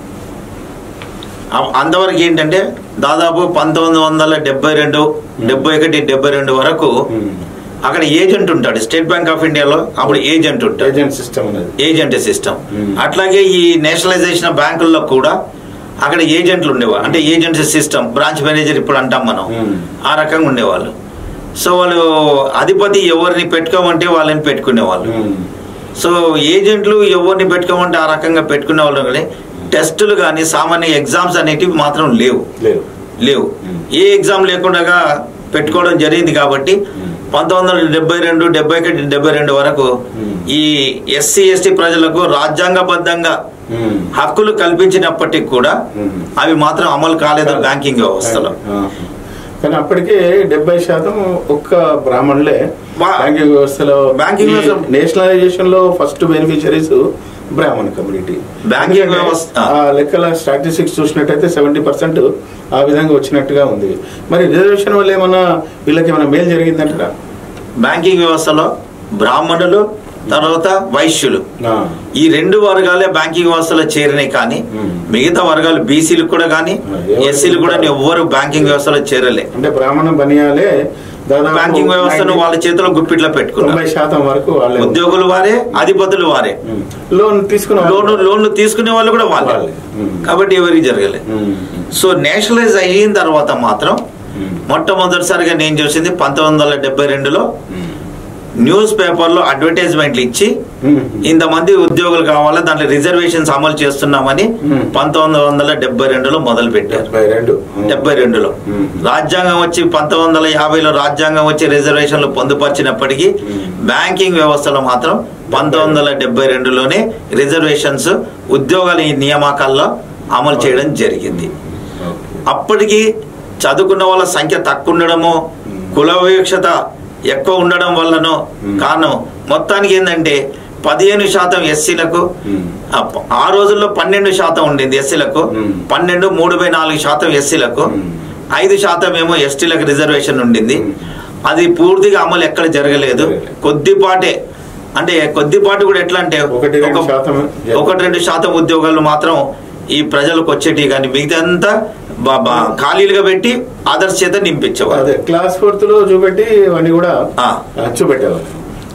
అ- అంతవరకు ఏంటంటే దాదాపు పంతొమ్మిది వందల డెబ్బై రెండు డెబ్బై ఒకటి డెబ్బై రెండు వరకు ఉమ్. అక్కడ ఏజెంట్ ఉంటాడు స్టేట్ బ్యాంక్ ఆఫ్ ఇండియాలో అప్పుడు ఏజెంట్ ఉంటాడు ఏజెంట్ సిస్టమ్ అనేది ఏజెంట్ సిస్టమ్ Hmm. అట్లాగే ఈ నేషనలైజేషన్ బ్యాంకుల్లో కూడా అక్కడ ఏజెంట్లు ఉండేవాళ్ళు అంటే ఏజెంట్ సిస్టమ్ బ్రాంచ్ మేనేజర్ ఇప్పుడు అంటాం మనం Hmm. ఆ రకంగా ఉండేవాళ్ళు సో వాళ్ళు అధిపతి ఎవరిని పెట్టుకోమంటే వాళ్ళని పెట్టుకునేవాళ్ళు ఉమ్. సో ఏజెంట్లు ఎవరిని పెట్టుకోమంటే ఆ రకంగా పెట్టుకునే వాళ్ళు కానీ టెస్టులు కానీ సామాన్య ఎగ్జామ్స్ అనేటివి మాత్రం లేవు లేవు లేవు Hmm. ఏ ఎగ్జామ్ లేకుండా పెట్టుకోవడం జరిగింది కాబట్టి Hmm. పంతొమ్మిది వందల డెబ్బై రెండు డెబ్బై ఒకటి డెబ్బై రెండు వరకు Hmm. ఈ ఎస్సీ ఎస్టీ ప్రజలకు రాజ్యాంగబద్ధంగా ఉమ్. హక్కులు కల్పించినప్పటికీ కూడా Hmm. అవి మాత్రం అమలు కాలేదు బ్యాంకింగ్ వ్యవస్థలో ఆ. కానీ అప్పటికే డెబ్బై శాతం ఒక్క బ్రాహ్మణులే బా- బ్యాంకింగ్ వ్యవస్థలో బ్యాంకింగ్ ఈ వ్యవస్థ- నేషనలైజేషన్ లో ఫస్ట్ బెనిఫిషరీస్ బ్రాహ్మణ కమ్యూనిటీ బ్యాంకింగ్ ఎందుకంటే వ్యవస్థ- ఆ లెక్కల స్టాటిస్టిక్స్ చూసినట్టయితే సెవెంటీ పర్సెంట్ ఆ విధంగా వచ్చినట్టుగా ఉంది మరి రిజర్వేషన్ వల్ల ఏమన్నా వీళ్ళకి ఏమైనా మేలు జరిగిందంటారా బ్యాంకింగ్ వ్యవస్థలో బ్రాహ్మణులు తర్వాత వైశ్యులు ఆ. ఈ రెండు వర్గాలే బ్యాంకింగ్ వ్యవస్థలో చేరినాయి కానీ Hmm. మిగతా వర్గాలు బీసీలు కూడా కానీ Ah, ఎవరికి ఎస్సీలు కూడా కూడా- ఎవ్వరు బ్యాంకింగ్ వ్యవస్థలో చేరలే అంటే బ్రాహ్మణ బనియాలే దాదాపు బ్యాంకింగ్ వ్యవస్థను 90 వాళ్ళ చేతిలో గుప్పిట్లో తొంభై పెట్టుకున్నారు శాతం వరకు వాళ్ళే ఉద్యోగులు వారే అధిపతులు వారే ఉమ్. లోన్ తీసుకున్న లోన్ లోన్లు తీసుకునే వాళ్ళు కూడా వాళ్ళే వాళ్ళే. Hmm. కాబట్టి ఎవరికి జరగలే ఉమ్. సో నేషనలైజ్ అయిన తర్వాత మాత్రం ఉమ్. మొట్టమొదటిసారిగా నేను చూసింది పంతొమ్మిది వందల డెబ్బై రెండులో ఉమ్. న్యూస్ పేపర్లో అడ్వర్టైజ్మెంట్లు ఇచ్చి ఉమ్. ఇంతమంది ఉద్యోగులు కావాలా దాంట్లో రిజర్వేషన్స్ అమలు చేస్తున్నామని Hmm. పంతొమ్మిది వందల డెబ్బై రెండులో మొదలు పెట్టారు డెబ్బై రెండు డెబ్బై రెండులో Hmm. రాజ్యాంగం వచ్చి పంతొమ్మిది వందల యాభైలో రాజ్యాంగం వచ్చి రిజర్వేషన్లు పొందుపరిచినప్పటికీ Hmm. బ్యాంకింగ్ వ్యవస్థలో మాత్రం పంతొమ్మిది వందల డెబ్బై రెండులోనే రిజర్వేషన్స్ ఉద్యోగాల ఈ నియామకాల్లో అమలు చేయడం జరిగింది ఓకే. అప్పటికి చదువుకున్న వాళ్ళ సంఖ్య తక్కువ ఉండడము కుల వివక్షత ఎక్కువ ఉండడం వల్లనో Hmm. కారణం మొత్తానికి ఏంటంటే పదిహేను శాతం ఎస్సీలకు ఉమ్. ఆ రోజుల్లో పన్నెండు శాతం ఉండింది ఎస్సీలకు Hmm. పన్నెండు మూడు బై నాలుగు శాతం ఎస్సీలకు Hmm. ఐదు శాతం ఏమో ఎస్టీలకు రిజర్వేషన్ ఉండింది Hmm. అది పూర్తిగా అమలు ఎక్కడ జరగలేదు జరగలేదు. కొద్దిపాటే అంటే కొద్దిపాటు కూడా ఎట్లా అంటే ఒకటి రెండు ఒక- శాతం జరిగింది. ఒకటి రెండు శాతం ఉద్యోగాలు మాత్రం ఈ ప్రజలకు వచ్చేటి కానీ మిగతా అంతా బా- బా- ఖాళీలుగా పెట్టి అదర్స్ చేత నింపించేవారు అదే క్లాస్ ఫోర్త్ లో చూపెట్టి అవన్నీ కూడా ఆ. ఆ, చూపెట్టేవారు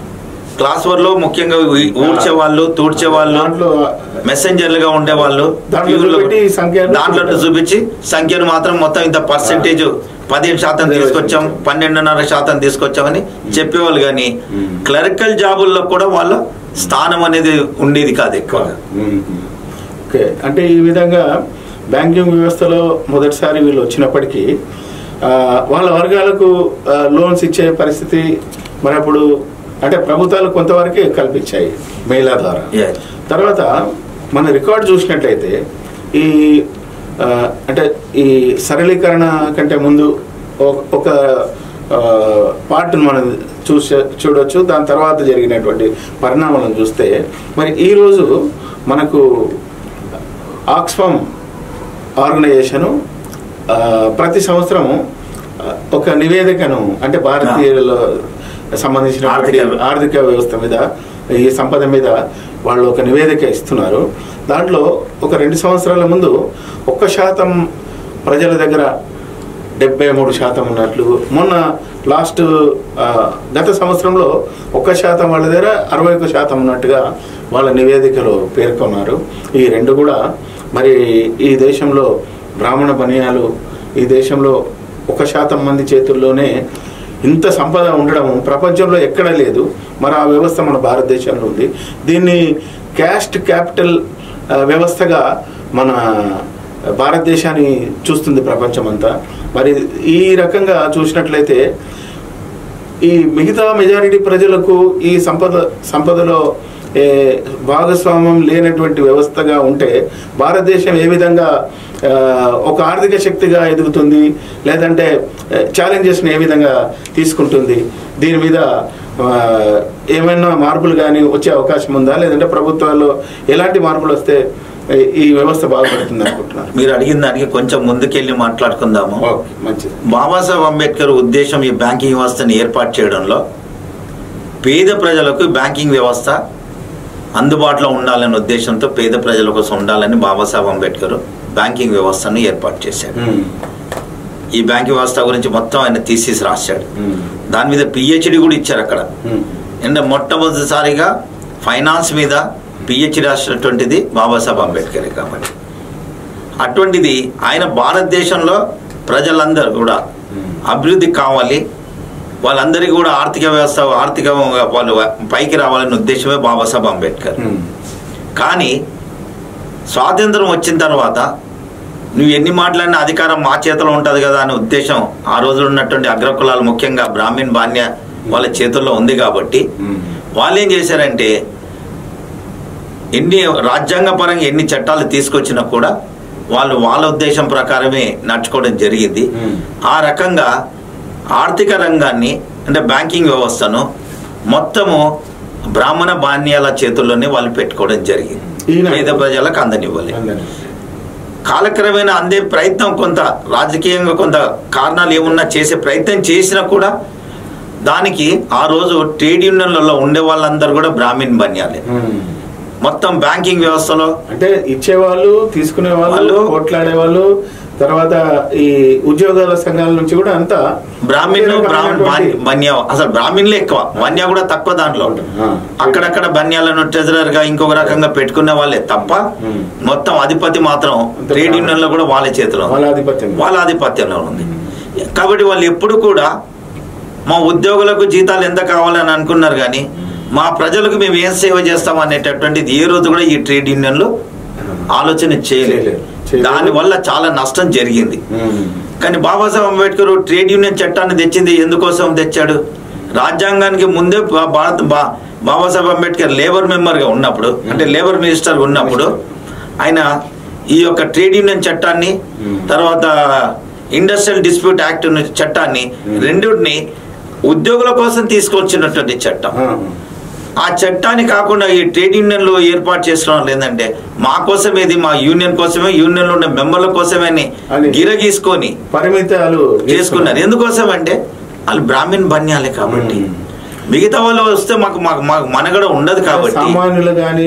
క్లాస్ వర్ లో ముఖ్యంగా ఊ- ఊడ్చే వాళ్ళు తూడ్చే వాళ్ళు దాంట్లో మెసెంజర్లుగా ఉండేవాళ్ళు దాంట్లో ప్యూర్లు- చూపెట్టి సంఖ్యను దాంట్లో చూపించి సంఖ్యను మాత్రం మొత్తం ఇంత పర్సెంటేజ్ పదిహేను శాతం అదే తీసుకొచ్చాం వచ్చి. పన్నెండున్నర శాతం తీసుకొచ్చామని చెప్పేవాళ్ళు కానీ Hmm. క్లరికల్ జాబుల్లో కూడా వాళ్ళ స్థానం అనేది ఉండేది కాదు ఎక్కువ ఉమ్. ఓకే అంటే ఈ విధంగా బ్యాంకింగ్ వ్యవస్థలో మొదటిసారి వీళ్ళు వచ్చినప్పటికీ ఆ, వాళ్ళ వర్గాలకు ఆ, లోన్స్ ఇచ్చే పరిస్థితి మరి అప్పుడు అంటే ప్రభుత్వాలు కొంతవరకే కల్పించాయి మహిళా ద్వారా Yeah. తర్వాత మన రికార్డ్ చూసినట్లయితే ఈ ఆ, అంటే ఈ సరళీకరణ కంటే ముందు ఒక- ఒక పార్ట్ మనం చూసే చూడొచ్చు దాని తర్వాత జరిగినటువంటి పరిణామాలను చూస్తే మరి ఈరోజు మనకు ఆక్స్ఫామ్ ఆర్గనైజేషను ఆ, ప్రతి సంవత్సరము ఆ, ఒక నివేదికను అంటే భారతీయుల సంబంధించిన ఆర్థిక- ఆర్థిక వ్యవస్థ మీద ఈ సంపద మీద వాళ్ళు ఒక నివేదిక ఇస్తున్నారు దాంట్లో ఒక రెండు సంవత్సరాల ముందు ఒక్క శాతం ప్రజల దగ్గర డెబ్బై మూడు శాతం ఉన్నట్లు మొన్న లాస్ట్ ఆ, గత సంవత్సరంలో ఒక్క శాతం వాళ్ళ దగ్గర అరవై ఒక్క శాతం ఉన్నట్టుగా వాళ్ళ నివేదికలో పేర్కొన్నారు ఈ రెండు కూడా మరి ఈ దేశంలో బ్రాహ్మణ బనియాలు ఈ దేశంలో ఒక శాతం మంది చేతుల్లోనే ఇంత సంపద ఉండడం ప్రపంచంలో ఎక్కడ లేదు మరి ఆ వ్యవస్థ మన భారతదేశంలో ఉంది దీన్ని క్యాస్ట్ క్యాపిటల్ ఆ, వ్యవస్థగా మన భారతదేశాన్ని చూస్తుంది ప్రపంచమంతా మరి ఈ రకంగా చూసినట్లయితే ఈ మిగతా మెజారిటీ ప్రజలకు ఈ సంపద సంపదలో ఏ, భాగస్వామ్యం లేనటువంటి వ్యవస్థగా ఉంటే భారతదేశం ఏ విధంగా ఆ, ఒక ఆర్థిక శక్తిగా ఎదుగుతుంది లేదంటే ఛాలెంజెస్ని ఏ విధంగా తీసుకుంటుంది దీని మీద ఆ, ఏమైనా మార్పులు కానీ వచ్చే అవకాశం ఉందా లేదంటే ప్రభుత్వాల్లో ఎలాంటి మార్పులు వస్తే ఈ- ఈ వ్యవస్థ బాగుపడుతుంది అనుకుంటున్నారు మీరు అడిగిన దానికి కొంచెం ముందుకెళ్ళి మాట్లాడుకుందాము ఓకే మంచిది బాబాసాహెబ్ అంబేద్కర్ ఉద్దేశం ఈ బ్యాంకింగ్ వ్యవస్థని ఏర్పాటు చేయడంలో పేద ప్రజలకు బ్యాంకింగ్ వ్యవస్థ అందుబాటులో ఉండాలనే ఉద్దేశంతో పేద ప్రజల కోసం ఉండాలని బాబాసాహెబ్ అంబేద్కర్ బ్యాంకింగ్ వ్యవస్థను ఏర్పాటు చేశాడు ఉమ్, ఈ బ్యాంకింగ్ వ్యవస్థ గురించి మొత్తం ఆయన తీసేసి రాశాడు ఉమ్, దాని మీద పిహెచ్డి కూడా ఇచ్చారు అక్కడ ఉమ్, అంటే మొట్టమొదటిసారిగా ఫైనాన్స్ మీద పిహెచ్డి రాసినటువంటిది బాబాసాహెబ్ అంబేద్కర్ కాబట్టి అటువంటిది ఆయన భారతదేశంలో ప్రజలందరూ కూడా అభివృద్ధి కావాలి వాళ్ళందరికీ కూడా ఆర్థిక వ్యవస్థ ఆర్థిక వాళ్ళు పైకి రావాలనే ఉద్దేశమే బాబాసాహెబ్ అంబేద్కర్ ఉమ్, కానీ స్వాతంత్రం వచ్చిన తర్వాత నువ్వు ఎన్ని మాట్లాడినా అధికారం మా చేతిలో ఉంటుంది కదా అనే ఉద్దేశం ఆ రోజు ఉన్నటువంటి అగ్రకులాలు ముఖ్యంగా బ్రాహ్మణ్ బాన్య వాళ్ళ చేతుల్లో ఉంది కాబట్టి ఉమ్, వాళ్ళు ఏం చేశారంటే ఎన్ని రాజ్యాంగ పరంగా ఎన్ని చట్టాలు తీసుకొచ్చినా కూడా వాళ్ళు వాళ్ళ ఉద్దేశం ప్రకారమే నడుచుకోవడం జరిగింది Hmm. ఆ రకంగా ఆర్థిక రంగాన్ని అంటే బ్యాంకింగ్ వ్యవస్థను మొత్తము బ్రాహ్మణ బాన్యాల చేతుల్లోనే వాళ్ళు పెట్టుకోవడం జరిగింది ఈనాడు. పేద ప్రజలకు అందనివ్వలేదు అందరినీ. కాలక్రమేణా అందే ప్రయత్నం కొంత రాజకీయంగా కొంత కారణాలు ఏమున్నా చేసే ప్రయత్నం చేసినా కూడా దానికి ఆ రోజు ట్రేడ్ యూనియన్లలో ఉండే వాళ్ళందరూ కూడా బ్రాహ్మణ్ బన్యాలే ఉమ్. మొత్తం బ్యాంకింగ్ వ్యవస్థలో అంటే ఇచ్చేవాళ్ళు తీసుకునే వాళ్ళు వాళ్ళు- పోట్లాడే వాళ్ళు తర్వాత ఈ ఉద్యోగాల సంఘాల నుంచి కూడా అంతా బ్రాహ్మణ్ ఒకే బ్రాహ్మణ్ రకమైనటువంటి- బన్య అసలు బ్రాహ్మణులే ఎక్కువ బన్యా కూడా తక్కువ దాంట్లో ఆ. అక్కడక్కడ బన్యాలను ట్రెజరర్ గా ఇంకొక రకంగా పెట్టుకునే వాళ్ళే తప్ప ఉమ్. మొత్తం అధిపతి మాత్రం అంతే ట్రేడ్ కాదు. యూనియన్ లో కూడా వాళ్ళ చేతిలో ఉంది. వాళ్ళ ఆధిపత్యం వాళ్ళ ఆధిపత్యంలో ఉంది కాబట్టి వాళ్ళు ఎప్పుడు కూడా మా ఉద్యోగులకు జీతాలు ఎంత కావాలని అనుకున్నారు కానీ మా ప్రజలకు మేము ఏం సేవ చేస్తాం అనేటటువంటిది ఏ రోజు కూడా ఈ ట్రేడ్ యూనియన్లు ఆలోచన చేయలేదు చేయలేదు. చేయలేదు. దానివల్ల చాలా నష్టం జరిగింది ఉమ్. కానీ బాబాసాహెబ్ అంబేద్కర్ ట్రేడ్ యూనియన్ చట్టాన్ని తెచ్చింది ఎందుకోసం తెచ్చాడు రాజ్యాంగానికి ముందే బా- భారత్ బా బాబాసాహెబ్ అంబేద్కర్ లేబర్ మెంబర్గా ఉన్నప్పుడు అంటే లేబర్ మినిస్టర్ ఉన్నప్పుడు ఆయన ఈ యొక్క ట్రేడ్ యూనియన్ చట్టాన్ని Hmm. తర్వాత ఇండస్ట్రియల్ డిస్ప్యూట్ యాక్ట్ చట్టాన్ని రెండింటిని ఉద్యోగుల కోసం తీసుకొచ్చినటువంటి చట్టం ఆ. ఆ చట్టాన్ని కాకుండా ఈ ట్రేడ్ యూనియన్లు ఏర్పాటు చేసుకోవడం లేదంటే మా కోసమేది మా యూనియన్ కోసమే యూనియన్లో ఉన్న మెంబర్ల కోసమే అని అని గిరగీసుకొని పరిమితాలు చేసుకున్నారు ఎందుకోసం అంటే వాళ్ళు బ్రాహ్మణ్ బన్యాలే కాబట్టి మ్మ్. మిగతా వాళ్ళు వస్తే మాకు మాకు మాకు మనగడ ఉండదు కాబట్టి సామాన్యులు కానీ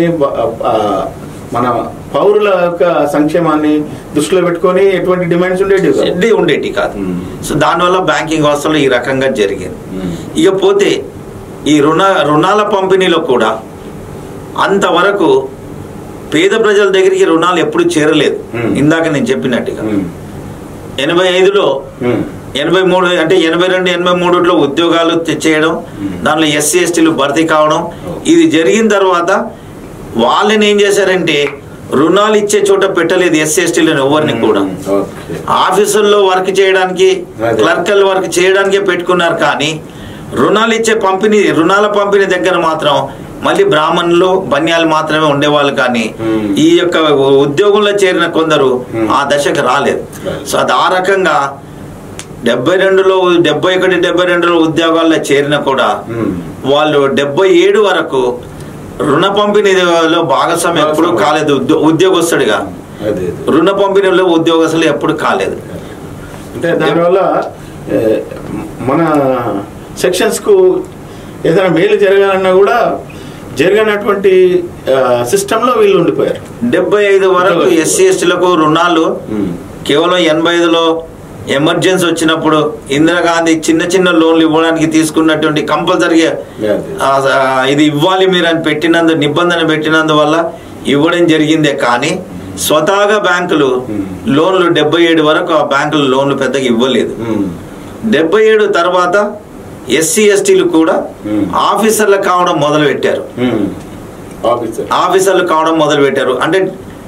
మన పౌరుల యొక్క సంక్షేమాన్ని దృష్టిలో పెట్టుకొని ఎటువంటి డిమాండ్స్ ఉండేవి కాదు. చెడ్డీ ఉండేటి కాదు మ్మ్. సో దానివల్ల బ్యాంకింగ్ వ్యవస్థలో ఈ రకంగా జరిగింది మ్మ్. ఇక పోతే ఈ రుణ రుణాల పంపిణీలో కూడా అంతవరకు పేద ప్రజల దగ్గరికి రుణాలు ఎప్పుడు చేరలేదు మ్మ్. ఇందాక నేను చెప్పినట్టుగా మ్మ్. ఎనభై ఐదులో మ్మ్. ఎనభై మూడు అంటే ఎనభై రెండు ఎనభై మూడులో ఉద్యోగాలు తె- చేయడం మ్మ్. దానిలో ఎస్సీ ఎస్టీలు భర్తీ కావడం ఓ. ఇది జరిగిన తర్వాత వాళ్ళని ఏం చేశారంటే రుణాలు ఇచ్చే చోట పెట్టలేదు ఎస్సీ ఎస్టీలను ఎవరిని కూడా మ్మ్. ఓకే. ఆఫీసుల్లో వర్క్ చేయడానికి అదే. క్లర్కల్ వర్క్ చేయడానికే పెట్టుకున్నారు కానీ రుణాలు ఇచ్చే పంపిణీ రుణాల పంపిణీ దగ్గర మాత్రం మళ్ళీ బ్రాహ్మణులు బన్యాలు మాత్రమే ఉండేవాళ్ళు కానీ మ్మ్. ఈ యొక్క ఉద్యోగంలో చేరిన కొందరు మ్మ్. ఆ దశకు రాలేదు రాలేదు. సో అది ఆ రకంగా డెబ్బై రెండులో డెబ్బై ఒకటి డెబ్బై రెండులో ఉద్యోగాల్లో చేరిన కూడా మ్మ్. వాళ్ళు డెబ్బై ఏడు వరకు రుణ పంపిణీలో భాగస్వామ్యం ఎప్పుడు భాగస్వామ్యం. కాలేదు ఉద్యో- ఉద్యోగస్తుడిగా అదే అదే. రుణ పంపిణీలో ఉద్యోగస్తులు ఎప్పుడు కాలేదు అంటే దానివల్ల ఏ, మన సెక్షన్స్ కు ఏదైనా మేలు జరగాలన్నా కూడా జరగనటువంటి సిస్టమ్ లో వీళ్ళు ఉండిపోయారు డెబ్బై ఐదు వరకు ఉద్యోగస్తులు. ఎస్సీ ఎస్టీలకు రుణాలు కేవలం ఎనభై ఐదులో ఎమర్జెన్సీ వచ్చినప్పుడు ఇందిరాగాంధీ చిన్న చిన్న లోన్లు ఇవ్వడానికి తీసుకున్నటువంటి కంపల్సరీగా అదే. ఇది ఇవ్వాలి మీరు అని పెట్టినందు నిబంధన పెట్టినందువల్ల ఇవ్వడం జరిగిందే కానీ స్వతహాగా బ్యాంకులు Hmm. లోన్లు డెబ్బై ఏడు వరకు ఆ బ్యాంకులు లోన్లు పెద్దగా ఇవ్వలేదు మ్మ్. డెబ్బై ఏడు తర్వాత ఎస్సీ ఎస్టీలు కూడా Hmm. ఆఫీసర్లు కావడం మొదలు పెట్టారు మ్మ్. ఆఫీసర్ ఆఫీసర్లు కావడం మొదలు పెట్టారు అంటే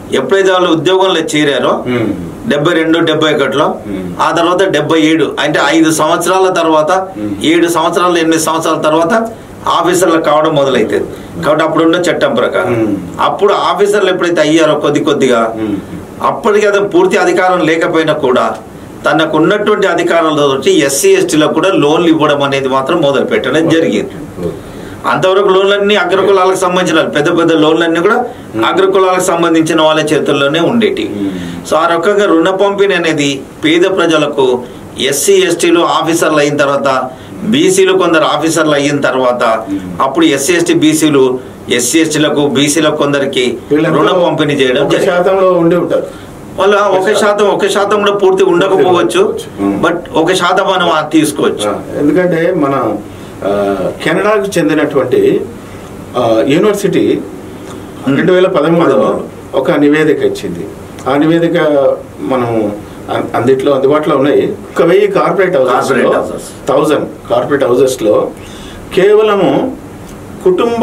ఎప్పుడైతే వాళ్ళు ఉద్యోగంలో చేరారో ఉమ్. డెబ్బై రెండు డెబ్బై ఒకటిలో Hmm. ఆ తర్వాత డెబ్బై ఏడు అంటే ఐదు సంవత్సరాల తర్వాత Hmm. ఏడు సంవత్సరాలు ఎనిమిది సంవత్సరాల తర్వాత ఆఫీసర్లు కావడం మొదలైతుంది కాబట్టి అప్పుడున్న చట్టం ప్రకారం Hmm. అప్పుడు ఆఫీసర్లు ఎప్పుడైతే అయ్యారో కొద్ది కొద్దిగా ఉమ్. అప్పటికి అతను పూర్తి అధికారం లేకపోయినా కూడా తనకు ఉన్నటువంటి అధికారాలతో ఎస్సీ ఎస్టీలకు కూడా లోన్లు ఇవ్వడం అనేది మాత్రం మొదలు పెట్టడం జరిగింది అంతవరకు లోన్లన్నీ అగ్రకులాలకు సంబంధించిన పెద్ద పెద్ద లోన్లన్నీ కూడా అగ్రకులాలకు సంబంధించిన వాళ్ళ చేతుల్లోనే ఉండేటి సో ఆ రకంగా రుణ పంపిణీ అనేది పేద ప్రజలకు ఎస్సీ ఎస్టీలు ఆఫీసర్లు అయిన తర్వాత బీసీలు కొందరు ఆఫీసర్లు అయిన తర్వాత అప్పుడు ఎస్సీ ఎస్టీ బీసీలు ఎస్సీ ఎస్టీలకు బీసీలకు కొందరికి వీళ్ళందరూ రుణ పంపిణీ చేయడం ఒక జరిగింది శాతంలో ఉండి ఉంటారు వాళ్ళ ఒక శాతం ఒక శాతం కూడా పూర్తి ఉండకపోవచ్చు Hmm. బట్ ఒక శాతం మనం ఆ తీసుకోవచ్చు ఆ, ఎందుకంటే మన ఆ, కెనడాకు చెందినటువంటి ఆ, యూనివర్సిటీ రెండు వేల పదమూడులో ఒక నివేదిక ఇచ్చింది ఆ నివేదిక మనం అం- అందిట్లో అందుబాటులో ఉన్నాయి ఒక వెయ్యి corporate Corporate houses houses. Thousand corporate హౌసెస్లో కేవలము కుటుంబ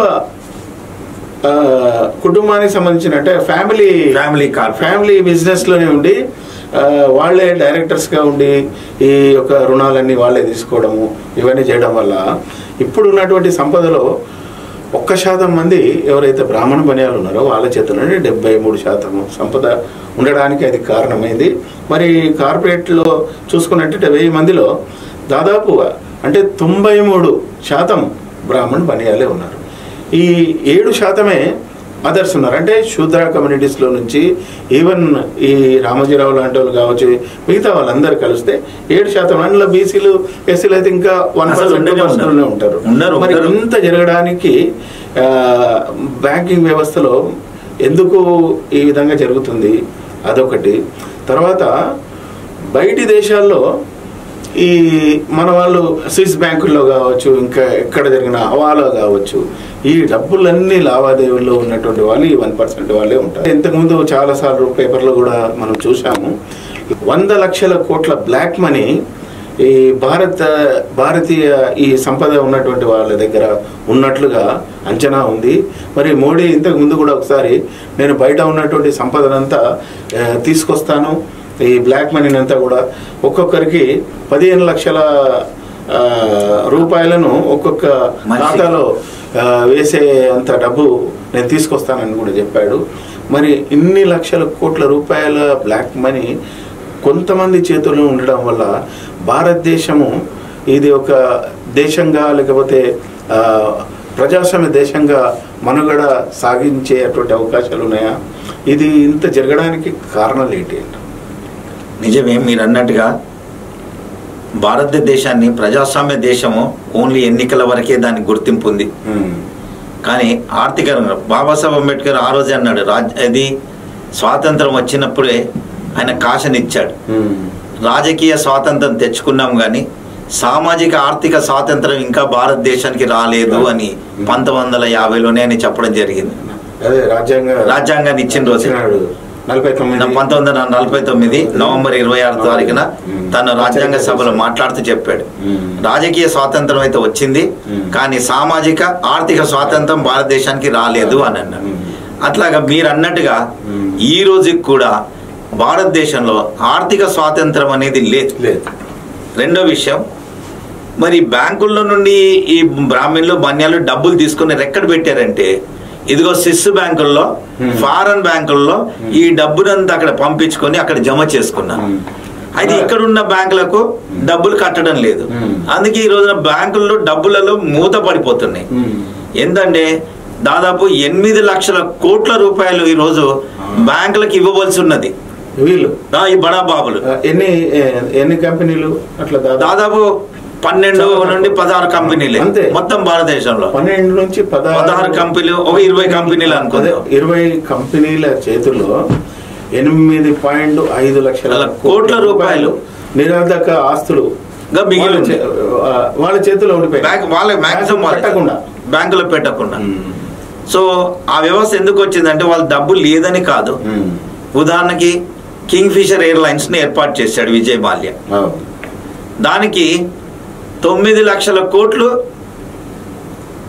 ఆ, కుటుంబానికి సంబంధించిన అంటే family family car family business లోనే ఉండి ఆ, వాళ్ళే డైరెక్టర్స్ గా ఉండి ఈ యొక్క రుణాలన్నీ వాళ్ళే తీసుకోవడము ఇవన్నీ చేయడం వల్ల ఇప్పుడు ఉన్నటువంటి సంపదలో ఒక్క శాతం మంది ఎవరైతే బ్రాహ్మణ బనియాలు ఉన్నారో వాళ్ళ చేతుల్లోనే డెబ్బై మూడు శాతం సంపద ఉండడానికి అది కారణమైంది మరి కార్పొరేట్లో చూసుకున్నట్టు వెయ్యి మందిలో దాదాపు అంటే తొంభై మూడు శాతం బ్రాహ్మణ బనియాలే ఉన్నారు ఈ ఏడు శాతమే అదర్స్ ఉన్నారు అంటే శూద్ర కమ్యూనిటీస్లో నుంచి ఈవెన్ ఈ రామోజీరావు లాంటి వాళ్ళు కావచ్చు మిగతా వాళ్ళందరూ కలిస్తే ఏడు శాతం అందులో బీసీలు ఎస్సీలు అయితే ఇంకా వన్ అసలు పర్సెంట్ ఉండనే పర్సెంట్లోనే ఉంటారు ఉండరు, మరి ఉండరు. ఇంత జరగడానికి ఆ, బ్యాంకింగ్ వ్యవస్థలో ఎందుకు ఈ విధంగా జరుగుతుంది అదొకటి తర్వాత బయటి దేశాల్లో ఈ మన వాళ్ళు స్విస్ బ్యాంకుల్లో కావచ్చు ఇంకా ఎక్కడ జరిగిన హవాలో కావచ్చు ఈ డబ్బులన్నీ లావాదేవీల్లో ఉన్నటువంటి వాళ్ళు ఈ వన్ పర్సెంట్ వాళ్ళే ఉంటారు ఇంతకుముందు చాలాసార్లు పేపర్లో కూడా మనం చూసాము వంద లక్షల కోట్ల బ్లాక్ మనీ ఈ భారత భారతీయ ఈ సంపద ఉన్నటువంటి వాళ్ళ దగ్గర ఉన్నట్లుగా అంచనా ఉంది మరి మోడీ ఇంతకు ముందు కూడా ఒకసారి నేను బయట ఉన్నటువంటి సంపదనంతా ఆ, తీసుకొస్తాను ఈ బ్లాక్ మనీని అంతా కూడా ఒక్కొక్కరికి పదిహేను లక్షల ఆ, రూపాయలను ఒక్కొక్క మనిషికి. ఖాతాలో ఆ, వేసే అంత డబ్బు నేను తీసుకొస్తానని కూడా చెప్పాడు మరి ఇన్ని లక్షల కోట్ల రూపాయల బ్లాక్ మనీ కొంతమంది చేతుల్లో ఉండడం వల్ల భారతదేశము ఇది ఒక దేశంగా లేకపోతే ఆ, ప్రజాస్వామ్య దేశంగా మనుగడ సాగించేటువంటి అవకాశాలు ఉన్నాయా ఇది ఇంత జరగడానికి కారణాలు ఏంటి నిజమే మీరు అన్నట్టుగా భారతదేశాన్ని ప్రజాస్వామ్య దేశము ఓన్లీ ఎన్నికల వరకే దానికి గుర్తింపు ఉంది ఉమ్, కానీ ఆర్థికంగా బాబాసాహెబ్ అంబేద్కర్ ఆ రోజే అన్నాడు రాజ్ అది స్వాతంత్రం వచ్చినప్పుడే ఆయన కాశనిచ్చాడు ఉమ్, రాజకీయ స్వాతంత్రం తెచ్చుకున్నాం కానీ సామాజిక ఆర్థిక స్వాతంత్రం ఇంకా భారతదేశానికి రాలేదు అని పంతొమ్మిది వందల యాభైలోనే అని చెప్పడం జరిగింది అదే రాజ్యాంగ రాజ్యాంగాన్ని ఇచ్చిన రోజు ఇచ్చినాడు నలభై తొమ్మిది పంతొమ్మిది వందల నలభై తొమ్మిది నవంబర్ ఇరవై ఆరు తారీఖున తను రాజ్యాంగ సభలో మాట్లాడుతూ చెప్పాడు ఉమ్, రాజకీయ స్వాతంత్రం అయితే వచ్చింది మ్మ్. కానీ సామాజిక ఆర్థిక స్వాతంత్రం భారతదేశానికి రాలేదు అని అన్నాడు మ్మ్. అట్లాగా మీరు అన్నట్టుగా మ్మ్. ఈ రోజుకి కూడా భారతదేశంలో ఆర్థిక స్వాతంత్రం అనేది లేదు లేదు రెండో విషయం మరి బ్యాంకుల్లో నుండి ఈ బ్రాహ్మణులు బన్యాలు డబ్బులు తీసుకుని ఎక్కడ పెట్టారంటే ఇదిగో సిస్ బ్యాంకుల్లో Hmm. ఫారెన్ బ్యాంకుల్లో ఈ డబ్బునంతా అక్కడ పంపించుకొని అక్కడ జమ చేసుకున్నారు Hmm. అయితే ఇక్కడ ఉన్న బ్యాంకులకు డబ్బులు కట్టడం లేదు Hmm. అందుకే ఈ రోజున బ్యాంకుల్లో డబ్బులలో మూత పడిపోతున్నాయి ఉమ్, ఏంటంటే దాదాపు ఎనిమిది లక్షల కోట్ల రూపాయలు ఈ రోజు బ్యాంకులకు ఇవ్వవలసి ఉన్నది వీళ్ళు ఆ, ఈ బడా బాబులు ఆ, ఎన్ని ఏ- ఎన్ని కంపెనీలు అట్లా దాదాపు దాదాపు పన్నెండు చాలా నుండి పదహారు కంపెనీలే అంతే. మొత్తం భారతదేశంలో పన్నెండు నుంచి పదహారు కంపెనీలు ఒక ఇరవై కంపెనీలు అనుకుందాం అదే, ఇరవై కంపెనీల చేతుల్లో ఎనిమిది పాయింట్ ఐదు లక్షల అలా కోట్ల రూపాయలు. నిరర్ధక ఆస్తులు గా మిగిలి వాళ్ళ ఉంది. చే- ఆ, వాళ్ళ చేతిలో ఉండిపోయాయి బ్యాంక్ వాళ్ళ మాక్సిమం కట్టకుండా బ్యాంకులో పెట్టకుండా ఉమ్, సో ఆ వ్యవస్థ ఎందుకు వచ్చిందంటే వాళ్ళ డబ్బు లేదని కాదు ఉమ్, ఉదాహరణకి కింగ్ ఫిషర్ ఎయిర్లైన్స్ ని ఏర్పాటు చేశాడు విజయ్ మాల్యా అవును. దానికి తొమ్మిది లక్షల కోట్లు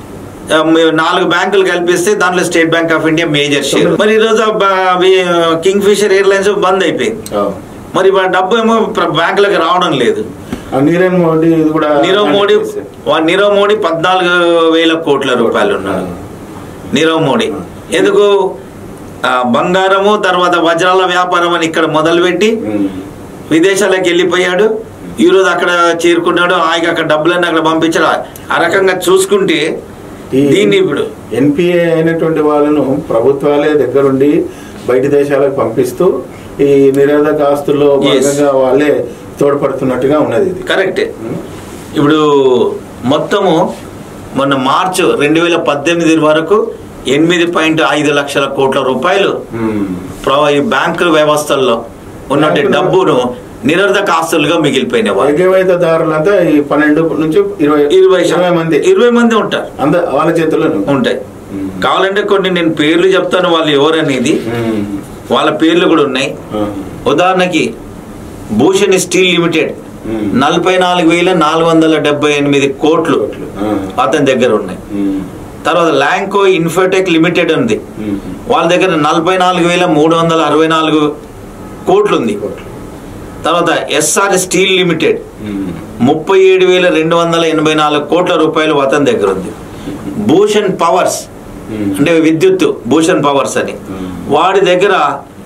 ఆ, మే- నాలుగు బ్యాంకులు కల్పిస్తే దాంట్లో state bank of India major share మరి ఈరోజు ఆ బ- అవి, ఆ, కింగ్ ఫిషర్ ఎయిర్లైన్స్ బంద్ అయిపోయింది అవును. మరి వాళ్ళ డబ్బు ఏమో ప్ర- బ్యాంకులకు రావడం లేదు ఆ నీరవ్ మోడీ ఇది కూడా నీరవ్ మోడీ వా- నీరవ్ మోడీ పద్నాలుగు వేల కోట్ల రూపాయలు ఉన్నాడు నీరవ్ మోడీ ఎందుకు ఆ, బంగారము తర్వాత వజ్రాల వ్యాపారం అని ఇక్కడ మొదలుపెట్టి ఉమ్. విదేశాలకు వెళ్ళిపోయాడు ఈ రోజు అక్కడ చేరుకున్నాడు ఆయన అక్కడ డబ్బులన్నీ అక్కడ పంపించాడు ఆ రకంగా చూసుకుంటే ఈ- దీన్ని ఇప్పుడు ఎన్పిఏ అయినటువంటి వాళ్ళను ప్రభుత్వాలే దగ్గరుండి బయట దేశాలకు పంపిస్తూ ఈ నిరోధక ఆస్తుల్లో Yes. భాగంగా వాళ్ళే తోడ్పడుతున్నట్టుగా ఉన్నది ఇది కరెక్టే ఉమ్. ఇప్పుడు మొత్తము మొన్న మార్చ్ రెండు వేల పద్దెనిమిది వరకు ఎనిమిది పాయింట్ ఐదు లక్షల కోట్ల రూపాయలు ఉమ్. ప్ర- ఈ బ్యాంకుల వ్యవస్థల్లో ఉన్నటువంటి బ్యాంకులు- డబ్బును నిరర్ధక ఆస్తులుగా మిగిలిపోయిన వాళ్ళు ఎగవేతదారులంతా ఈ పన్నెండు నుంచి ఇరవై ఇరవై ఇరవై మంది ఇరవై మంది ఉంటారు అంద వాళ్ళ చేతుల్లో ఉంటాయి ఉమ్. కావాలంటే కొన్ని నేను పేర్లు చెప్తాను వాళ్ళు ఎవరనేది ఉమ్. వాళ్ళ పేర్లు కూడా ఉన్నాయి ఆ. ఉదాహరణకి భూషణ్ స్టీల్ లిమిటెడ్ ఉమ్. నలభై నాలుగు వేల నాలుగు వందల డెబ్బై ఎనిమిది కోట్లు కోట్లు. ఆ. అతని దగ్గర ఉన్నాయి ఉమ్. తర్వాత ల్యాంకో ఇన్ఫోటెక్ లిమిటెడ్ ఉంది ఉమ్. వాళ్ళ దగ్గర నలభై నాలుగు వేల మూడు వందల అరవై నాలుగు కోట్లు ఉంది కోట్లు. తర్వాత ఎస్ఆర్ స్టీల్ లిమిటెడ్ ఉమ్. ముప్పై ఏడు వేల రెండు వందల ఎనభై నాలుగు కోట్ల రూపాయలు అతని దగ్గర ఉంది భూషణ్ పవర్స్ ఉమ్. అంటే విద్యుత్ భూషణ్ పవర్స్ అని ఉమ్. వాడి దగ్గర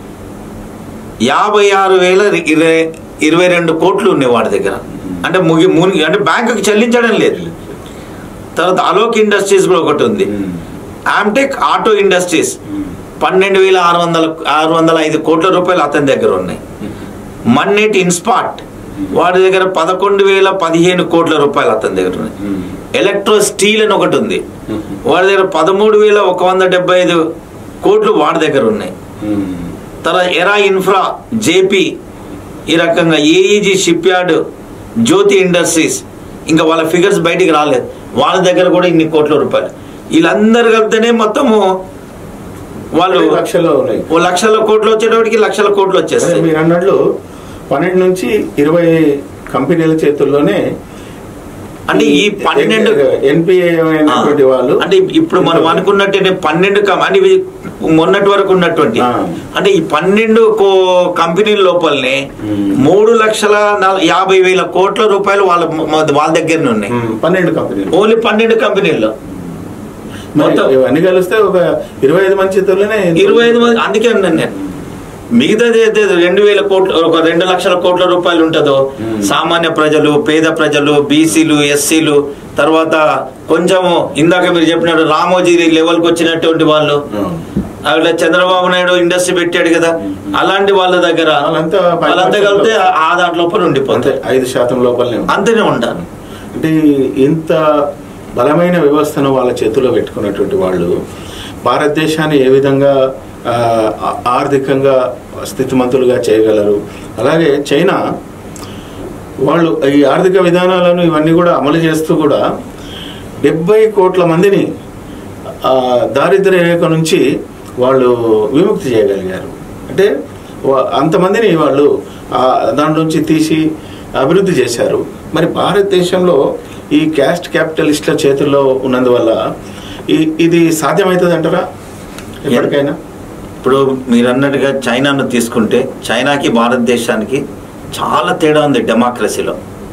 యాభై ఆరు వేల ఇరవై ఇరవై రెండు కోట్లు ఉన్నాయి వాడి దగ్గర అంటే ముగి మునిగి అంటే బ్యాంకుకి చెల్లించడం లేదు తర్వాత అలోక్ ఇండస్ట్రీస్ కూడా ఒకటి ఉంది um. Amtek auto industries um. పన్నెండు వేల ఆరు వందల ఆరు వందల ఐదు కోట్ల రూపాయలు అతని దగ్గర ఉన్నాయి మన్నెట్ ఇన్స్పాట్ వాడి దగ్గర పదకొండు వేల పదిహేను కోట్ల రూపాయలు అతని దగ్గర ఉన్నాయి ఉమ్. ఎలక్ట్రో స్టీల్ అని ఒకటి ఉంది ఉమ్. వాడి దగ్గర పదమూడు వేల ఒక వంద డెబ్బై ఐదు కోట్లు వాడి దగ్గర ఉన్నాయి ఉమ్. తర్వాత ఎరా ఇన్ఫ్రా జేపీ ఈ రకంగా AEG shipyard Jyothi industries ఇంకా వాళ్ళ ఫిగర్స్ బయటికి రాలేదు వాళ్ళ దగ్గర కూడా ఇన్ని కోట్ల రూపాయలు వీళ్ళందరూ కలిపితేనే మొత్తము వాళ్ళు పది లక్షలు ఉన్నాయి ఓ లక్షల కోట్లు వచ్చేటప్పటికి లక్షల కోట్లు అదే వచ్చేస్తాయి మీరు అన్నట్లు పన్నెండు నుంచి ఇరవై కంపెనీల చేతుల్లోనే అంటే ఈ పన్నెండు ఎన్పిఏ అయినటువంటి వాళ్ళు అంటే ఇప్పుడు మనం అనుకున్నట్టు పన్నెండు కం- అంటే ఇవి మొన్నటి వరకు ఉన్నటువంటి ఆ. అంటే ఈ పన్నెండు కో- కంపెనీల లోపలనే మ్మ్. మూడు లక్షల నల- యాభై వేల కోట్ల రూపాయలు వాళ్ళ మ- వాళ్ళ దగ్గరనే ఉన్నాయి ఉమ్, పన్నెండు కంపెనీలు ఓన్లీ పన్నెండు కంపెనీల్లో మరి మొత్తం ఇవన్నీ కలిస్తే ఒక ఇరవై ఐదు మంది చేతుల్లోనే ఇరవై ఐదు మంది అందుకే అన్నాను నేను మిగతాది అయితే రెండు వేల కోట్ల ఒక రెండు లక్షల కోట్ల రూపాయలు ఉంటుందో మ్మ్. సామాన్య ప్రజలు పేద ప్రజలు బీసీలు ఎస్సీలు తర్వాత కొంచెము ఇందాక మీరు చెప్పినట్టు రామోజీ లెవెల్కి వచ్చినటువంటి వాళ్ళు అవును. అక్కడ చంద్రబాబు నాయుడు ఇండస్ట్రీ పెట్టాడు కదా అలాంటి వాళ్ళ దగ్గర వాళ్ళంతా పై వాళ్ళంతా పక్షంలో- కలిపితే ఆ దాంట్లో లోపల అంతే ఉండిపోతాయి ఐదు శాతం లోపలనే ఉంది. అంతనే ఉంటాను అంటే ఇంత బలమైన వ్యవస్థను వాళ్ళ చేతిలో పెట్టుకున్నటువంటి వాళ్ళు భారతదేశాన్ని ఏ విధంగా ఆ, ఆ- ఆర్థికంగా స్థితిమంతులుగా చేయగలరు అలాగే చైనా వాళ్ళు ఈ ఆర్థిక విధానాలను ఇవన్నీ కూడా అమలు చేస్తూ కూడా డెబ్బై కోట్ల మందిని ఆ, దారిద్ర్య రేఖ నుంచి వాళ్ళు విముక్తి చేయగలిగారు అంటే వా- అంతమందిని వాళ్ళు ఆ, దాంట్లో నుంచి తీసి అభివృద్ధి చేశారు మరి భారతదేశంలో ఈ క్యాస్ట్ క్యాపిటలిస్ట్ల చేతుల్లో ఉన్నందువల్ల ఈ ఇది సాధ్యమవుతుంది అంటారా ఎప్పటికైనా ఇప్పుడు మీరు అన్నట్టుగా చైనాను తీసుకుంటే చైనాకి భారతదేశానికి చాలా తేడా ఉంది డెమోక్రసీలో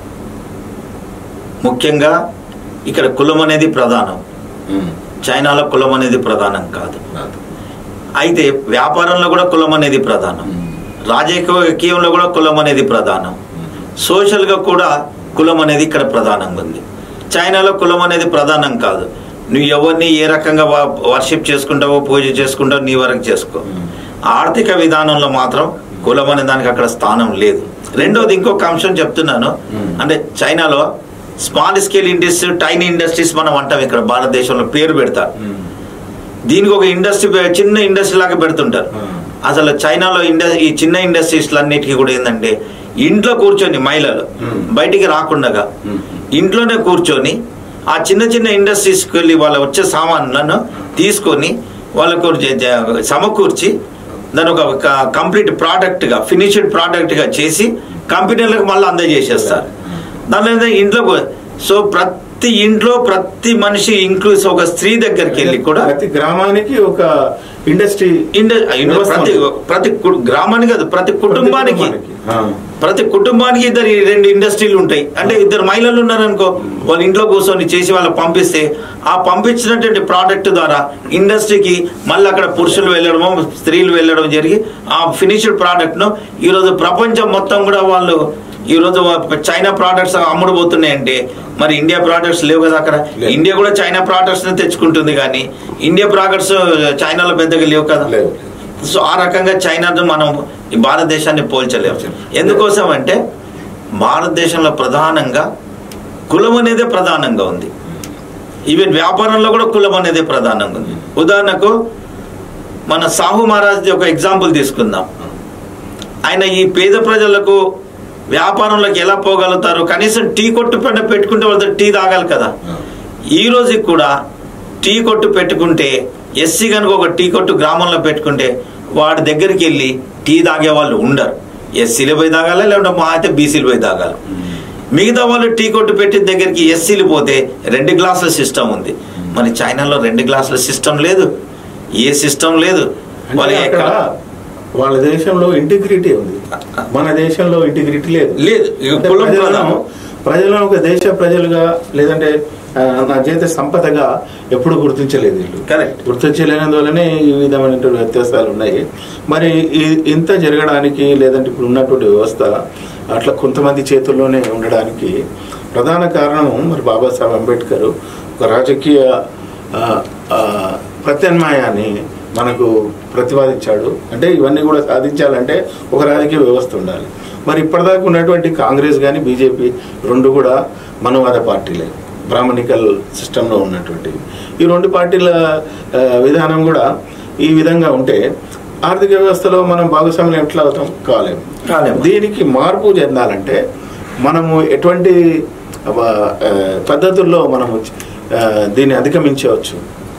ముఖ్యంగా ఇక్కడ కులం అనేది ప్రధానం చైనాలో కులం అనేది ప్రధానం కాదు అయితే వ్యాపారంలో కూడా కులం అనేది ప్రధానం రాజకీయంలో కూడా కులం అనేది ప్రధానం సోషల్గా కూడా కులం అనేది ఇక్కడ ప్రధానంగా ఉంది చైనాలో కులం అనేది ప్రధానం కాదు నువ్వు ఎవరిని ఏ రకంగా వర్షిప్ చేసుకుంటావో పూజ చేసుకుంటావో నీ వరకు చేసుకో ఆర్థిక విధానంలో మాత్రం కులం అనే దానికి అక్కడ స్థానం లేదు రెండోది ఇంకొక అంశం చెప్తున్నాను Hmm. అంటే చైనాలో small scale industry tiny industries మనం అంటాం ఇక్కడ భారతదేశంలో పేరు పెడతారు దీనికి ఒక ఇండస్ట్రీ చిన్న ఇండస్ట్రీ లాగా పెడుతుంటారు అసలు చైనాలో ఇండ ఈ చిన్న ఇండస్ట్రీస్ అన్నిటికీ కూడా ఏంటంటే ఇంట్లో కూర్చొని మహిళలు Hmm. బయటికి రాకుండా ఇంట్లోనే కూర్చొని ఆ చిన్న చిన్న ఇండస్ట్రీస్కి వెళ్ళి వాళ్ళ వచ్చే సామాన్లను తీసుకొని వాళ్ళకు జ- జ- సమకూర్చి దాన్ని ఒక కంప్లీట్ ప్రోడక్ట్గా ఫినిష్డ్ ప్రోడక్ట్గా చేసి కంపెనీలకు మళ్ళీ అందజేసేస్తారు దానిలో ఏంటంటే ఇంట్లో కూ- సో ప్రతి ప్రతి ఇంట్లో ప్రతి మనిషి ఇంక్లూస్ ఒక స్త్రీ దగ్గరికి వెళ్ళి కూడా ప్రతి గ్రామానికి ఒక ఇండస్ట్రీ ఇండ- ఇండ- వ్యవస్థ ప్రతి ఉంది. ప్రతి కు- గ్రామానికి కాదు ప్రతి కుటుంబానికి ఆ. ప్రతి కుటుంబానికి ఇద్దరు ఈ రెండు ఇండస్ట్రీలు ఉంటాయి అంటే ఇద్దరు మహిళలు ఉన్నారనుకో వాళ్ళ ఇంట్లో కూర్చొని చేసి వాళ్ళకి పంపిస్తే ఆ పంపించినటువంటి ప్రోడక్ట్ ద్వారా ఇండస్ట్రీకి మళ్ళీ అక్కడ పురుషులు వెళ్ళడము స్త్రీలు వెళ్ళడం జరిగి ఆ ఫినిష్డ్ ప్రోడక్ట్ ను ఈరోజు ప్రపంచం మొత్తం కూడా వాళ్ళు ఈరోజు చైనా ప్రోడక్ట్స్ అమ్ముడుపోతున్నాయంటే మరి ఇండియా ప్రోడక్ట్స్ లేవు కదా అక్కడ లేవు. ఇండియా కూడా చైనా ప్రోడక్ట్స్ తెచ్చుకుంటుంది కానీ ఇండియా ప్రోడక్ట్స్ చైనాలో పెద్దగా లేవు కదా లేవు. సో ఆ రకంగా చైనాతో మనం ఈ భారతదేశాన్ని పోల్చలేము ఎందుకోసం అంటే భారతదేశంలో ప్రధానంగా కులం అనేదే ప్రధానంగా ఉంది ఈవెన్ వ్యాపారంలో కూడా కులం అనేదే ప్రధానంగా ఉంది ఉదాహరణకు మన సాహు మహారాజ్ ఒక ఎగ్జాంపుల్ తీసుకుందాం ఆయన ఈ పేద ప్రజలకు వ్యాపారంలోకి ఎలా పోగలుగుతారు కనీసం టీ కొట్టు పెంట పెట్టుకుంటే వాళ్ళతో టీ తాగాలి కదా ఈ రోజుకి కూడా టీ కొట్టు పెట్టుకుంటే ఎస్సీ కనుక ఒక టీ కొట్టు గ్రామంలో పెట్టుకుంటే వాడి దగ్గరికి వెళ్ళి టీ తాగే వాళ్ళు ఉండరు ఎస్సీలు పోయి తాగాలి లేకుంటే మా అయితే బీసీలు పోయి తాగాలి మిగతా వాళ్ళు టీ కొట్టు పెట్టిన దగ్గరికి ఎస్సీలు పోతే రెండు గ్లాసుల సిస్టమ్ ఉంది మరి చైనాలో రెండు గ్లాసుల సిస్టమ్ లేదు ఏ సిస్టమ్ లేదు అంటే వాళ్ళు అక్కడ ఎక్కడ వాళ్ళ దేశంలో ఇంటిగ్రిటీ ఉంది మన దేశంలో ఇంటిగ్రిటీ లేదు లేదు ఇక అంటే కులం ప్రజలను ప్రధానం. ప్రజలను ఒక దేశ ప్రజలుగా లేదంటే ఆ, నా చేత సంపదగా ఎప్పుడు గుర్తించలేదు వీళ్ళు Correct. గుర్తించలేనందువల్లనే ఈ విధమైనటువంటి వ్యత్యాసాలు ఉన్నాయి మరి ఈ- ఇంత జరగడానికి లేదంటే ఇప్పుడు ఉన్నటువంటి వ్యవస్థ అట్లా కొంతమంది చేతుల్లోనే ఉండడానికి ప్రధాన కారణం మరి బాబాసాహెబ్ అంబేద్కర్ ఒక రాజకీయ ఆ, ఆ, ప్రత్యామ్నాయాన్ని మనకు ప్రతిపాదించాడు అంటే ఇవన్నీ కూడా సాధించాలంటే ఒక రాజకీయ వ్యవస్థ ఉండాలి మరి ఇప్పటిదాకా ఉన్నటువంటి కాంగ్రెస్ కానీ బీజేపీ రెండు కూడా మనవాద పార్టీలే బ్రాహ్మణికల్ సిస్టంలో ఉన్నటువంటివి ఈ రెండు పార్టీల ఆ, విధానం కూడా ఈ విధంగా ఉంటే ఆర్థిక వ్యవస్థలో మనం భాగస్వామ్యం ఎట్లా అవుతాం కాలేము కాలేము. దీనికి మార్పు చెందాలంటే మనము ఎటువంటి ఆ, ఆ, పద్ధతుల్లో మనము ఆ, దీన్ని అధిగమించవచ్చు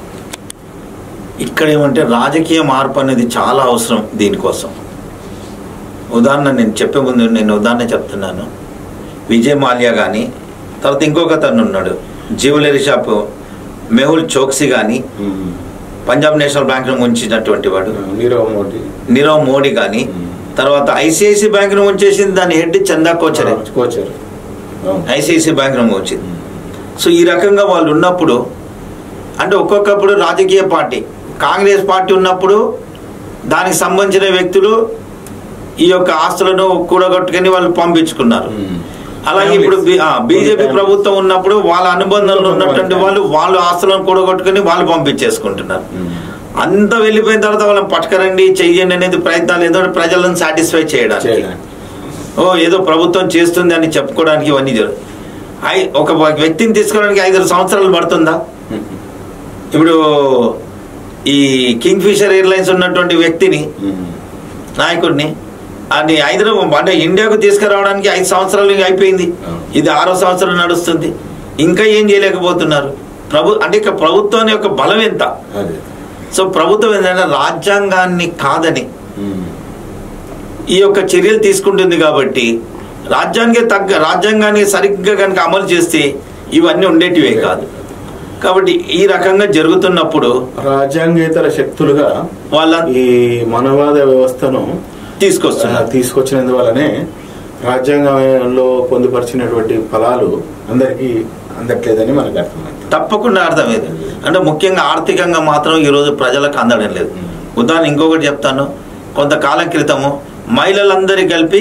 ఇక్కడ ఏమంటే రాజకీయ మార్పు అనేది చాలా అవసరం దీనికోసం ఉదాహరణ నేను చెప్పే ముందు నేను ఉదాహరణ చెప్తున్నాను విజయ్ మాల్యా కానీ తర్వాత ఇంకొక అతను ఉన్నాడు జ్యువెలరీ షాప్ మెహుల్ చోక్సీ కానీ పంజాబ్ నేషనల్ బ్యాంక్ను ఉంచినటువంటి వాడు నీరవ్ మోడీ నీరవ్ మోడీ కానీ తర్వాత ఐసిఐసి బ్యాంక్ను ఉంచేసింది దాని హెడ్ చందా కోచరే కోచర్ అవును. ఐసిఐసి బ్యాంక్ను వచ్చింది సో ఈ రకంగా వాళ్ళు ఉన్నప్పుడు అంటే ఒక్కొక్కప్పుడు రాజకీయ పార్టీ కాంగ్రెస్ పార్టీ ఉన్నప్పుడు దానికి సంబంధించిన వ్యక్తులు ఈ యొక్క ఆస్తులను కూడగొట్టుకుని వాళ్ళు పంపించుకున్నారు మ్మ్. అలాగే ఇప్పుడు బీజేపీ ప్రభుత్వం ఉన్నప్పుడు వాళ్ళ అనుబంధంలో ఉన్నటువంటి వాళ్ళు వాళ్ళు ఆస్తులను కూడగొట్టుకుని వాళ్ళు పంపించేసుకుంటున్నారు మ్మ్. అంత వెళ్ళిపోయిన తర్వాత వాళ్ళని పట్టుకరండి చెయ్యండి అనేది ప్రయత్నాలు ఏదో ప్రజలను సాటిస్ఫై చేయడానికి చేయడానికి ఓ ఏదో ప్రభుత్వం చేస్తుంది అని చెప్పుకోవడానికి ఇవన్నీ జరుగు ఐ ఒక వ్యక్తిని తీసుకోవడానికి ఐదు సంవత్సరాలు పడుతుందా ఇప్పుడు ఈ కింగ్ ఫిషర్ ఎయిర్లైన్స్ ఉన్నటువంటి వ్యక్తిని మ్మ్. నాయకుడిని అది హైదరాబాద్ అంటే ఇండియాకు తీసుకురావడానికి ఐదు సంవత్సరాలు ఇంకా అయిపోయింది అవును. ఇది ఆరో సంవత్సరం నడుస్తుంది ఇంకా ఏం చేయలేకపోతున్నారు ప్రభు అంటే ఇక ప్రభుత్వం యొక్క బలం ఎంత అదే సో ప్రభుత్వం ఏంటంటే రాజ్యాంగాన్ని కాదని మ్మ్. ఈ యొక్క చర్యలు తీసుకుంటుంది కాబట్టి రాజ్యానికి తగ్గ రాజ్యాంగాన్ని సరిగ్గా కనుక అమలు చేస్తే ఇవన్నీ ఉండేటివే కాదు కాబట్టి ఈ రకంగా జరుగుతున్నప్పుడు రాజ్యాంగేతర శక్తులుగా వాళ్ళ ఈ మనవాద వ్యవస్థను తీసుకొస్తున్నారు ఆ, తీసుకొచ్చినందువల్లనే రాజ్యాంగంలో పొందుపరిచినటువంటి ఫలాలు అందరికీ అందట్లేదని మనకు అర్థమైంది తప్పకుండా అర్థమైంది అంటే ముఖ్యంగా ఆర్థికంగా మాత్రం ఈరోజు ప్రజలకు అందడం లేదు ఉదాహరణ ఇంకొకటి చెప్తాను కొంతకాలం క్రితము మహిళలందరి కలిపి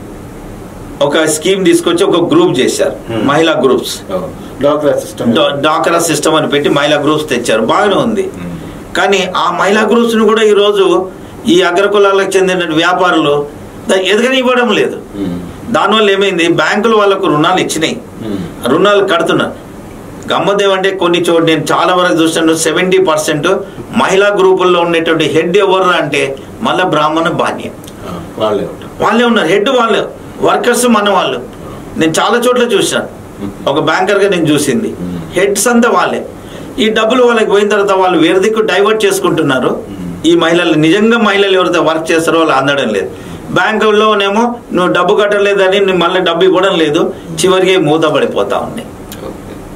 ఒక స్కీమ్ తీసుకొచ్చి ఒక గ్రూప్ చేశారు Hmm. మహిళా గ్రూప్స్ డాక్టర్ సిస్టమ్ డా- డాక్రా సిస్టమ్ అని పెట్టి మహిళా గ్రూప్స్ తెచ్చారు బాగానే ఉంది Hmm. కానీ ఆ మహిళా గ్రూప్స్ ను కూడా ఈరోజు ఈ అగ్రకులాలకు చెందిన వ్యాపారులు దా- ఎదగనివ్వడం లేదు దానివల్ల ఏమైంది బ్యాంకులు వాళ్ళకు రుణాలు ఇచ్చినాయి రుణాలు కడుతున్నారు గమ్మత్ ఏమంటే కొన్ని చోటు నేను చాలా వరకు చూస్తాను సెవెంటీ పర్సెంట్ మహిళా గ్రూపుల్లో ఉండేటువంటి హెడ్ ఎవరు అంటే మళ్ళీ బ్రాహ్మణ బాణ్యం వాళ్ళే ఉంటారు వాళ్ళే ఉన్నారు హెడ్ వాళ్ళే వర్కర్స్ మన వాళ్ళు నేను చాలా చోట్ల చూసాను ఒక బ్యాంకర్ గా నేను చూసింది హెడ్స్ అంతా వాళ్ళే ఈ డబ్బులు వాళ్ళకి పోయిన తర్వాత వాళ్ళు వేరే దిక్కు డైవర్ట్ చేసుకుంటున్నారు ఈ మహిళలు నిజంగా మహిళలు ఎవరైతే వర్క్ చేస్తారో వాళ్ళు అందడం లేదు బ్యాంకుల్లోనేమో నువ్వు డబ్బు కట్టలేదని నువ్వు మళ్ళీ డబ్బు ఇవ్వడం లేదు చివరికి మూత పడిపోతా ఉన్నాయి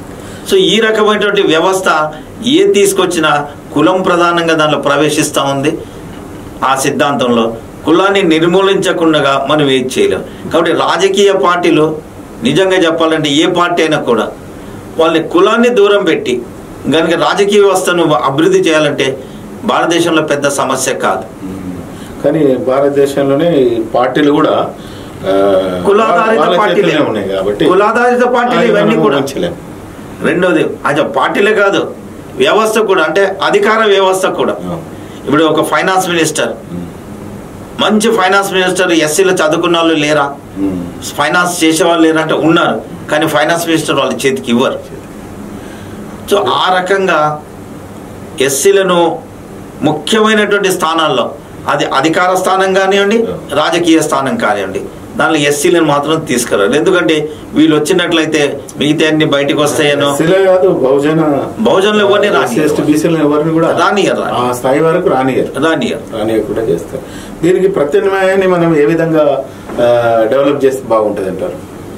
సో ఈ రకమైనటువంటి వ్యవస్థ ఏ తీసుకొచ్చినా కులం ప్రధానంగా దాంట్లో ప్రవేశిస్తూ ఉంది ఆ సిద్ధాంతంలో కులాన్ని నిర్మూలించకుండా మనం ఏది చేయలేం కాబట్టి రాజకీయ పార్టీలు నిజంగా చెప్పాలంటే ఏ పార్టీ అయినా కూడా వాళ్ళని కులాన్ని దూరం పెట్టి కనుక రాజకీయ వ్యవస్థను అభివృద్ధి చేయాలంటే భారతదేశంలో పెద్ద సమస్య కాదు కానీ భారతదేశంలోనే ఈ పార్టీలు కూడా ఆ, కులాధారిత వాళ్ళ పార్టీలే చేతిలోనే ఉన్నాయి కాబట్టి కులాధారిత పార్టీలు అవి ఇవన్నీ మనం కూడా ఉంచలేం. రెండోది అది పార్టీలే కాదు వ్యవస్థ కూడా అంటే అధికార వ్యవస్థ కూడా అవును. ఇప్పుడు ఒక ఫైనాన్స్ మినిస్టర్ మంచి ఫైనాన్స్ మినిస్టర్ ఎస్సీలో చదువుకున్న వాళ్ళు లేరా ఉమ్. ఫైనాన్స్ చేసేవాళ్ళు లేరా అంటే ఉన్నారు కానీ ఫైనాన్స్ మినిస్టర్ వాళ్ళ చేతికి ఇవ్వరు సో ఆ రకంగా ఎస్సీలను ముఖ్యమైనటువంటి స్థానాల్లో అది అధికార స్థానం కానివ్వండి రాజకీయ స్థానం కానివ్వండి దానిలో ఎస్సీలను మాత్రం తీసుకురారు ఎందుకంటే వీళ్ళు వచ్చినట్లయితే మిగతా అన్ని బయటకు వస్తాయనో ఎస్సీలే కాదు బహుజన బహుజనులు ఎవరిని రానియరు. ఎస్సీ బీసీలు ఎవరిని కూడా రానియరు, ఆ రానియరు. స్థాయి వరకు రానియరు రానియర్ రానియకుండా చేస్తారు దీనికి ప్రత్యామ్నాయాన్ని మనం ఏ విధంగా ఆ, డెవలప్ చేస్తే బాగుంటుంది అంటారు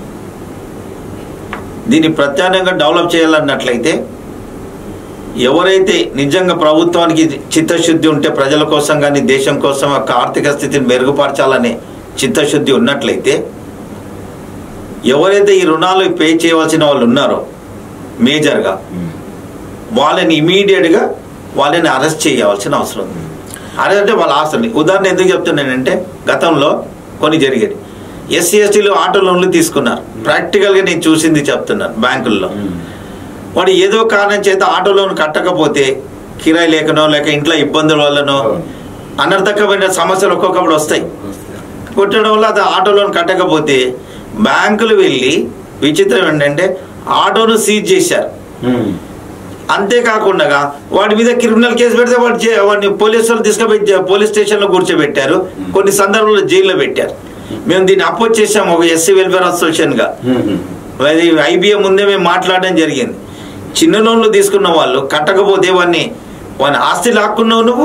దీన్ని ప్రత్యామ్నాయంగా డెవలప్ చేయాలన్నట్లయితే ఎవరైతే నిజంగా ప్రభుత్వానికి చిత్తశుద్ధి ఉంటే ప్రజల కోసం కానీ దేశం కోసం ఒక ఆర్థిక స్థితిని మెరుగుపరచాలనే చిత్తశుద్ధి ఉన్నట్లయితే ఎవరైతే ఈ రుణాలు పే చేయవలసిన వాళ్ళు ఉన్నారో మేజర్గా వాళ్ళని ఇమీడియట్గా వాళ్ళని అరెస్ట్ చేయవలసిన అవసరం ఉంది అరెస్ట్ అంటే వాళ్ళ ఆస్తుని ఉదాహరణ ఎందుకు చెప్తున్నానంటే గతంలో కొన్ని జరిగేది ఎస్సీ ఎస్టీలు ఆటో లోన్లు తీసుకున్నారు ప్రాక్టికల్గా నేను చూసింది చెప్తున్నాను బ్యాంకుల్లో వాడు ఏదో కారణం చేత ఆటో లోన్ కట్టకపోతే కిరాయి లేకనో లేక ఇంట్లో ఇబ్బందుల వల్లనో అవును. అనర్థకమైన సమస్యలు ఒక్కొక్కప్పుడు వస్తాయి కొట్టడం వల్ల అది ఆటో లోన్ కట్టకపోతే బ్యాంకులు వెళ్ళి విచిత్రం ఏంటంటే ఆటోను సీజ్ చేశారు ఉమ్. అంతేకాకుండా వాడి మీద క్రిమినల్ కేసు పెడితే వాడు జై- వాడిని పోలీసు వాళ్ళు తీసుకుపోయి జై- పోలీస్ స్టేషన్లో కూర్చోబెట్టారు కొన్ని సందర్భాల్లో జైల్లో పెట్టారు మేము దీన్ని అపోజ్ చేసాము ఒక ఎస్సీ వెల్ఫేర్ అసోసియేషన్గా ఉమ్. అది ఐబిఎం ముందే మేము మాట్లాడడం జరిగింది చిన్న లోన్లు తీసుకున్న వాళ్ళు కట్టకపోతే వాడిని వాడిని ఆస్తి లాక్కున్నావు నువ్వు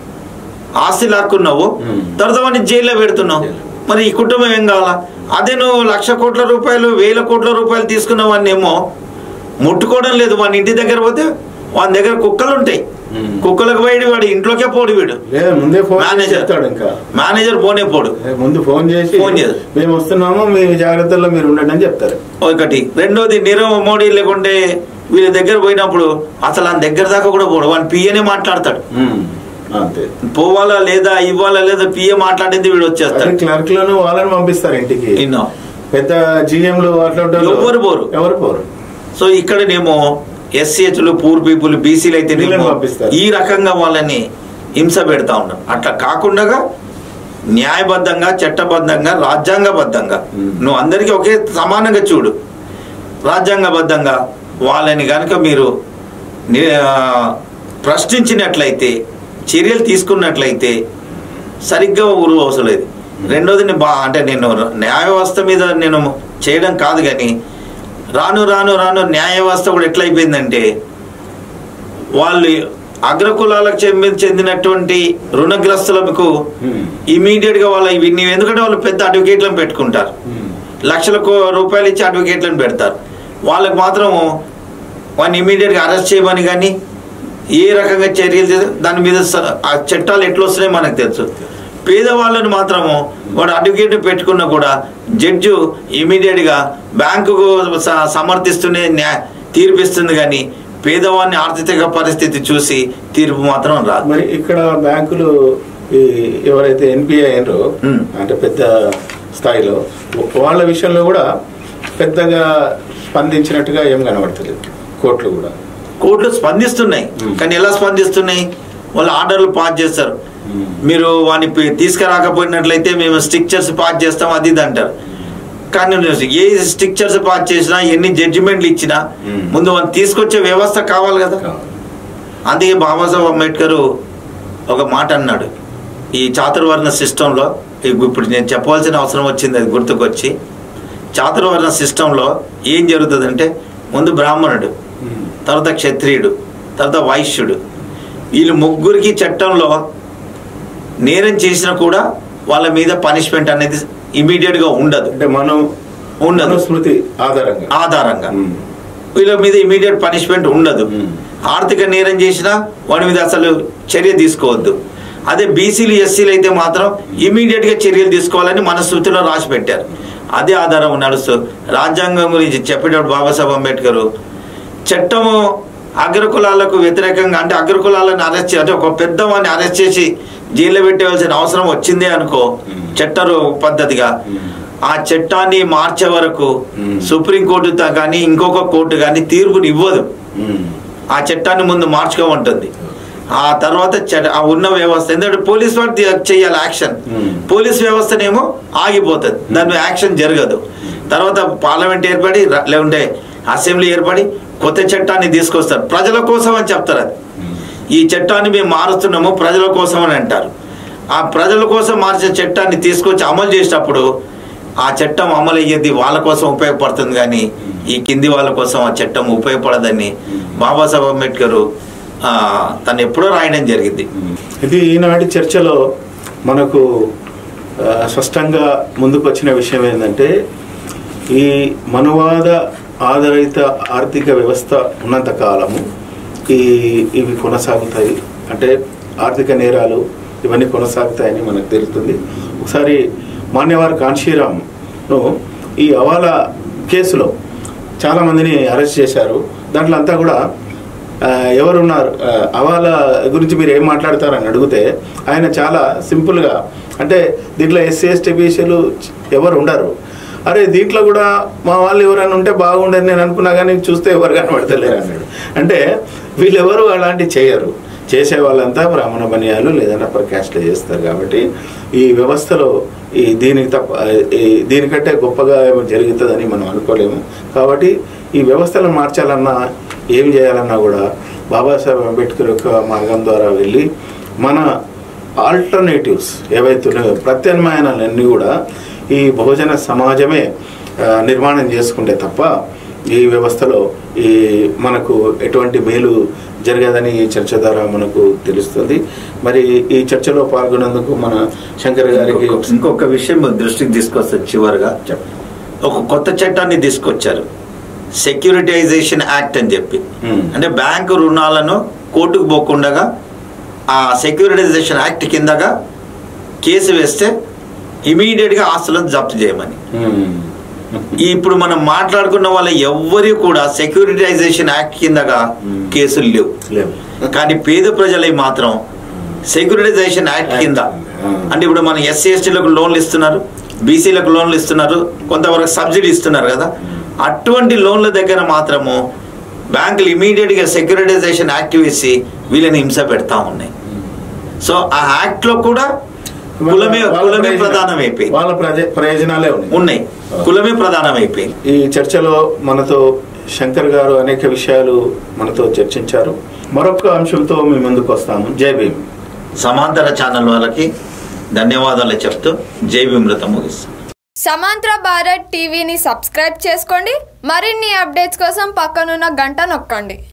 ఆస్తి లాక్కున్నావు Hmm. తర్వాత వాడిని జైల్లో పెడుతున్నావు మరి ఈ కుటుంబం ఏం కావాలా అదే నువ్వు లక్ష కోట్ల రూపాయలు వేల కోట్ల రూపాయలు తీసుకున్న వాడిని ఏమో ముట్టుకోవడం లేదు వాడి ఇంటి దగ్గర పోతే వాని దగ్గర కుక్కలు ఉంటాయి Hmm. కుక్కలకు పోయి వాడు ఇంట్లోకే పోడు వీడు లేదా ముందే ఫోన్ చేసి మేనేజర్. చెప్తాడు ఇంకా మేనేజర్ పోనే పోడు ముందు ఫోన్ చేసి ఫోన్ చేసి. మేము వస్తున్నాము మీ జాగ్రత్తల్లో మీరు ఉండండి అని చెప్తారు ఒకటి రెండోది నీరవ్ మోడీ లేకుంటే వీళ్ళ దగ్గర పోయినప్పుడు అసలు ఆయన దగ్గర దాకా కూడా పోడు వాడిని పిఏనే మాట్లాడతాడు ఉమ్. అంతే పోవాలా లేదా ఇవ్వాలా లేదా పిఏ మాట్లాడింది వీడు అదే వచ్చేస్తాడు క్లర్క్ లను వాళ్ళని పంపిస్తారు ఇంటికి విన్నాం పెద్ద జిఎంలు అట్లా ఎవ్వరు పోరు. ఎవరు పోరు సో ఇక్కడనేమో ఎస్సీహెచ్లు పూర్ పీపుల్ బీసీలు అయితే వీళ్ళని పంపిస్తారు. ఈ రకంగా వాళ్ళని హింస పెడతా ఉన్నాం అట్లా కాకుండా న్యాయబద్ధంగా చట్టబద్ధంగా రాజ్యాంగబద్ధంగా Hmm. నువ్వు అందరికీ ఒకే సమానంగా చూడు రాజ్యాంగబద్ధంగా వాళ్ళని కనుక మీరు ని- ఆ, ప్రశ్నించినట్లయితే చర్యలు తీసుకున్నట్లయితే సరిగ్గా ఊరు అవసరం లేదు రెండోది నేను బా అంటే నేను న్యాయ వ్యవస్థ మీద నేను చేయడం కాదు కానీ రాను రాను రాను న్యాయ వ్యవస్థ కూడా ఎట్లా అయిపోయిందంటే వాళ్ళు అగ్రకులాలకు చెంది చెందినటువంటి రుణగ్రస్తులకు ఉమ్. ఇమీడియట్ గా వాళ్ళ ఇవి నీవు ఎందుకంటే వాళ్ళు పెద్ద అడ్వకేట్లను పెట్టుకుంటారు ఉమ్. లక్షల కో- రూపాయలు ఇచ్చి అడ్వకేట్లను పెడతారు వాళ్ళకి మాత్రం వాడిని ఇమీడియట్గా అరెస్ట్ చేయమని కానీ ఏ రకంగా చర్యలు చేసి దాని మీద స- ఆ చట్టాలు ఎట్లా వస్తున్నాయో మనకు తెలుసు పేదవాళ్ళని మాత్రము వాడు అడ్వకేట్ పెట్టుకున్నా కూడా జడ్జు ఇమీడియట్గా బ్యాంకుకు స- సమర్థిస్తూనే న్యాయ తీర్పిస్తుంది కానీ పేదవాడిని ఆర్థిక పరిస్థితి చూసి తీర్పు మాత్రం రాదు మరి ఇక్కడ బ్యాంకులు ఈ ఎవరైతే ఎన్పిఐ అయినరో ఉమ్. అంటే పెద్ద స్థాయిలో వాళ్ళ విషయంలో కూడా పెద్దగా స్పందించినట్టుగా ఏం కనబడతలేదు కోర్టులు కూడా కోర్టులు స్పందిస్తున్నాయి Hmm. కానీ ఎలా స్పందిస్తున్నాయి వాళ్ళు ఆర్డర్లు పాస్ చేస్తారు Hmm. మీరు వాడిని పి- తీసుకురాకపోయినట్లయితే మేము స్ట్రిక్చర్స్ పాస్ చేస్తాం అది ఇది అంటారు కానీ నువ్వు ఏ స్ట్రిక్చర్స్ పాస్ చేసినా ఎన్ని జడ్జిమెంట్లు ఇచ్చినా Hmm. ముందు వాడిని తీసుకొచ్చే వ్యవస్థ కావాలి కదా అందుకే బాబాసాహెబ్ అంబేద్కర్ ఒక మాట అన్నాడు ఈ చాతుర్వర్ణ సిస్టంలో ఇప్పుడు నేను చెప్పవలసిన అవసరం వచ్చింది అది గుర్తుకొచ్చి చాతుర్వర్ణ సిస్టంలో ఏం జరుగుతుందంటే ముందు బ్రాహ్మణుడు ఉమ్. తర్వాత క్షత్రియుడు తర్వాత వైశ్యుడు వీళ్ళు ముగ్గురికి చట్టంలో నేరం చేసినా కూడా వాళ్ళ మీద పనిష్మెంట్ అనేది ఇమీడియట్ గా ఉండదు అంటే మనం ఉండదు స్మృతి ఆధారంగా ఆధారంగా ఉమ్. వీళ్ళ మీద ఇమీడియట్ పనిష్మెంట్ ఉండదు మ్మ్. ఆర్థిక నేరం చేసినా వాడి మీద అసలు చర్య తీసుకోవద్దు అదే బీసీలు ఎస్సీలు అయితే మాత్రం ఇమీడియట్ గా చర్యలు తీసుకోవాలని మన శృతిలో రాసి పెట్టారు అదే ఆధారం నడుస్తూ రాజ్యాంగం గురించి చెప్పేటప్పుడు బాబాసాహెబ్ అంబేద్కర్ చట్టము అగ్రకులాలకు వ్యతిరేకంగా అంటే అగ్రకులాలను అరెస్ట్ చేసి అంటే ఒక పెద్దవాడిని అరెస్ట్ చేసి జైల్లో పెట్టవలసిన అవసరం వచ్చిందే అనుకో చట్టరు పద్ధతిగా ఆ చట్టాన్ని మార్చే వరకు మ్మ్. సుప్రీంకోర్టు కానీ ఇంకొక కోర్టు కానీ తీర్పుని ఇవ్వదు ఉమ్. ఆ చట్టాన్ని ముందు మార్చుకోమంటుంది ఆ తర్వాత చట్ట- ఆ ఉన్న వ్యవస్థ ఎందుకంటే పోలీస్ వాడు ది- చేయాలి యాక్షన్ Hmm. పోలీస్ వ్యవస్థనేమో ఆగిపోతుంది దాని మీద యాక్షన్ జరగదు తర్వాత పార్లమెంట్ ఏర్పడి ర- లేకుంటే అసెంబ్లీ ఏర్పడి కొత్త చట్టాన్ని తీసుకొస్తారు ప్రజల కోసం అని చెప్తారు అది ఈ చట్టాన్ని మేము మారుస్తున్నాము ప్రజల కోసం అని అంటారు ఆ ప్రజల కోసం మార్చే చట్టాన్ని తీసుకొచ్చి అమలు చేసేటప్పుడు ఆ చట్టం అమలు అయ్యేది వాళ్ళ కోసం ఉపయోగపడుతుంది కానీ ఈ కింది వాళ్ళ కోసం ఆ చట్టం ఉపయోగపడదని బాబాసాహెబ్ అంబేద్కర్ ఆ, తను ఎప్పుడో రాయడం జరిగింది ఇది ఈనాటి చర్చలో మనకు ఆ, స్పష్టంగా ముందుకు వచ్చిన విషయం ఏంటంటే ఈ మనువాద ఆధారిత ఆర్థిక వ్యవస్థ ఉన్నంత కాలము ఈ ఇవి కొనసాగుతాయి అంటే ఆర్థిక నేరాలు ఇవన్నీ కొనసాగుతాయని మనకు తెలుస్తుంది ఒకసారి మాన్యవారి కాంశీరామ్ను ఈ అవాలా కేసులో చాలామందిని అరెస్ట్ చేశారు దాంట్లో అంతా కూడా ఆ, ఎవరున్నారు ఆ, అవాల గురించి మీరు ఏం మాట్లాడతారని అడిగితే ఆయన చాలా సింపుల్గా అంటే దీంట్లో ఎస్సీ ఎస్టీ బీసీలు ఎవరు ఉండరు అరే దీంట్లో కూడా మా వాళ్ళు ఎవరైనా ఉంటే బాగుండేది నేను అనుకున్నా కానీ చూస్తే ఎవరు కనబడతలేరు అన్నాడు అంటే వీళ్ళెవరు అలాంటివి చేయరు చేసే వాళ్ళంతా బ్రాహ్మణ బనియాలు లేదంటే అప్పర్ క్యాస్ట్లో చేస్తారు కాబట్టి ఈ వ్యవస్థలో ఈ దీనికి తప్ప ఈ దీనికంటే గొప్పగా ఏమో జరుగుతుందని మనం అనుకోలేము కాబట్టి ఈ వ్యవస్థలను మార్చాలన్నా ఏం చేయాలన్నా కూడా బాబాసాహెబ్ అంబేద్కర్ యొక్క మార్గం ద్వారా వెళ్ళి మన ఆల్టర్నేటివ్స్ ఏవైతే ఉన్నాయో ప్రత్యామ్నాయాలన్నీ కూడా ఈ బహుజన సమాజమే ఆ, నిర్మాణం చేసుకుంటే తప్ప ఈ వ్యవస్థలో ఈ మనకు ఎటువంటి మేలు జరగదని ఈ చర్చ ద్వారా మనకు తెలుస్తుంది మరి ఈ చర్చలో పాల్గొన్నందుకు మన శంకర్ గారికి ఇంకొక- ఇంకొక విషయం దృష్టికి తీసుకొస్తారు చివరిగా చెప్పండి ఒక కొత్త చట్టాన్ని తీసుకొచ్చారు సెక్యూరిటైజేషన్ యాక్ట్ అని చెప్పి Hmm. అంటే బ్యాంకు రుణాలను కోర్టుకు పోకుండగా ఆ సెక్యూరిటైజేషన్ యాక్ట్ కిందగా కేసు వేస్తే ఇమీడియట్గా ఆస్తులను జప్తు చేయమని ఉమ్. ఈ ఇప్పుడు మనం మాట్లాడుకున్న వాళ్ళ ఎవ్వరి కూడా సెక్యూరిటైజేషన్ యాక్ట్ కిందగా Hmm. కేసులు లేవు లేవు కానీ పేద ప్రజలవి మాత్రం సెక్యూరిటైజేషన్ యాక్ట్ కింద Hmm. అంటే ఇప్పుడు మన ఎస్సీ ఎస్టీలకు లోన్లు ఇస్తున్నారు బీసీలకు లోన్లు ఇస్తున్నారు కొంతవరకు సబ్సిడీ ఇస్తున్నారు కదా అటువంటి లోన్ల దగ్గర మాత్రము బ్యాంకులు ఇమీడియట్ గా సెక్యూరిటైజేషన్ యాక్ట్ వేసి వీళ్ళని హింస పెడతా ఉన్నాయి సో ఆ యాక్ట్ లో కూడా కులమే వాళ్ళ కులమే ప్రయోజన- ప్రధానం అయిపోయింది వాళ్ళ ప్రజ- ప్రయోజనాలే ఉన్నాయి ఉన్నాయి కులమే ప్రధానం అయిపోయింది ఈ చర్చలో మనతో శంకర్ గారు అనేక విషయాలు మనతో చర్చించారు మరొక అంశంతో మీ ముందుకు వస్తాము జై భీమ్ సమాంతర ఛానల్ వాళ్ళకి ధన్యవాదాలు చెప్తూ జై విమృతం ముగిస్తాం సమాంతర భారత్ టీవీని సబ్స్క్రైబ్ చేసుకోండి మరిన్ని అప్డేట్స్ కోసం పక్కనున్న గంట నొక్కండి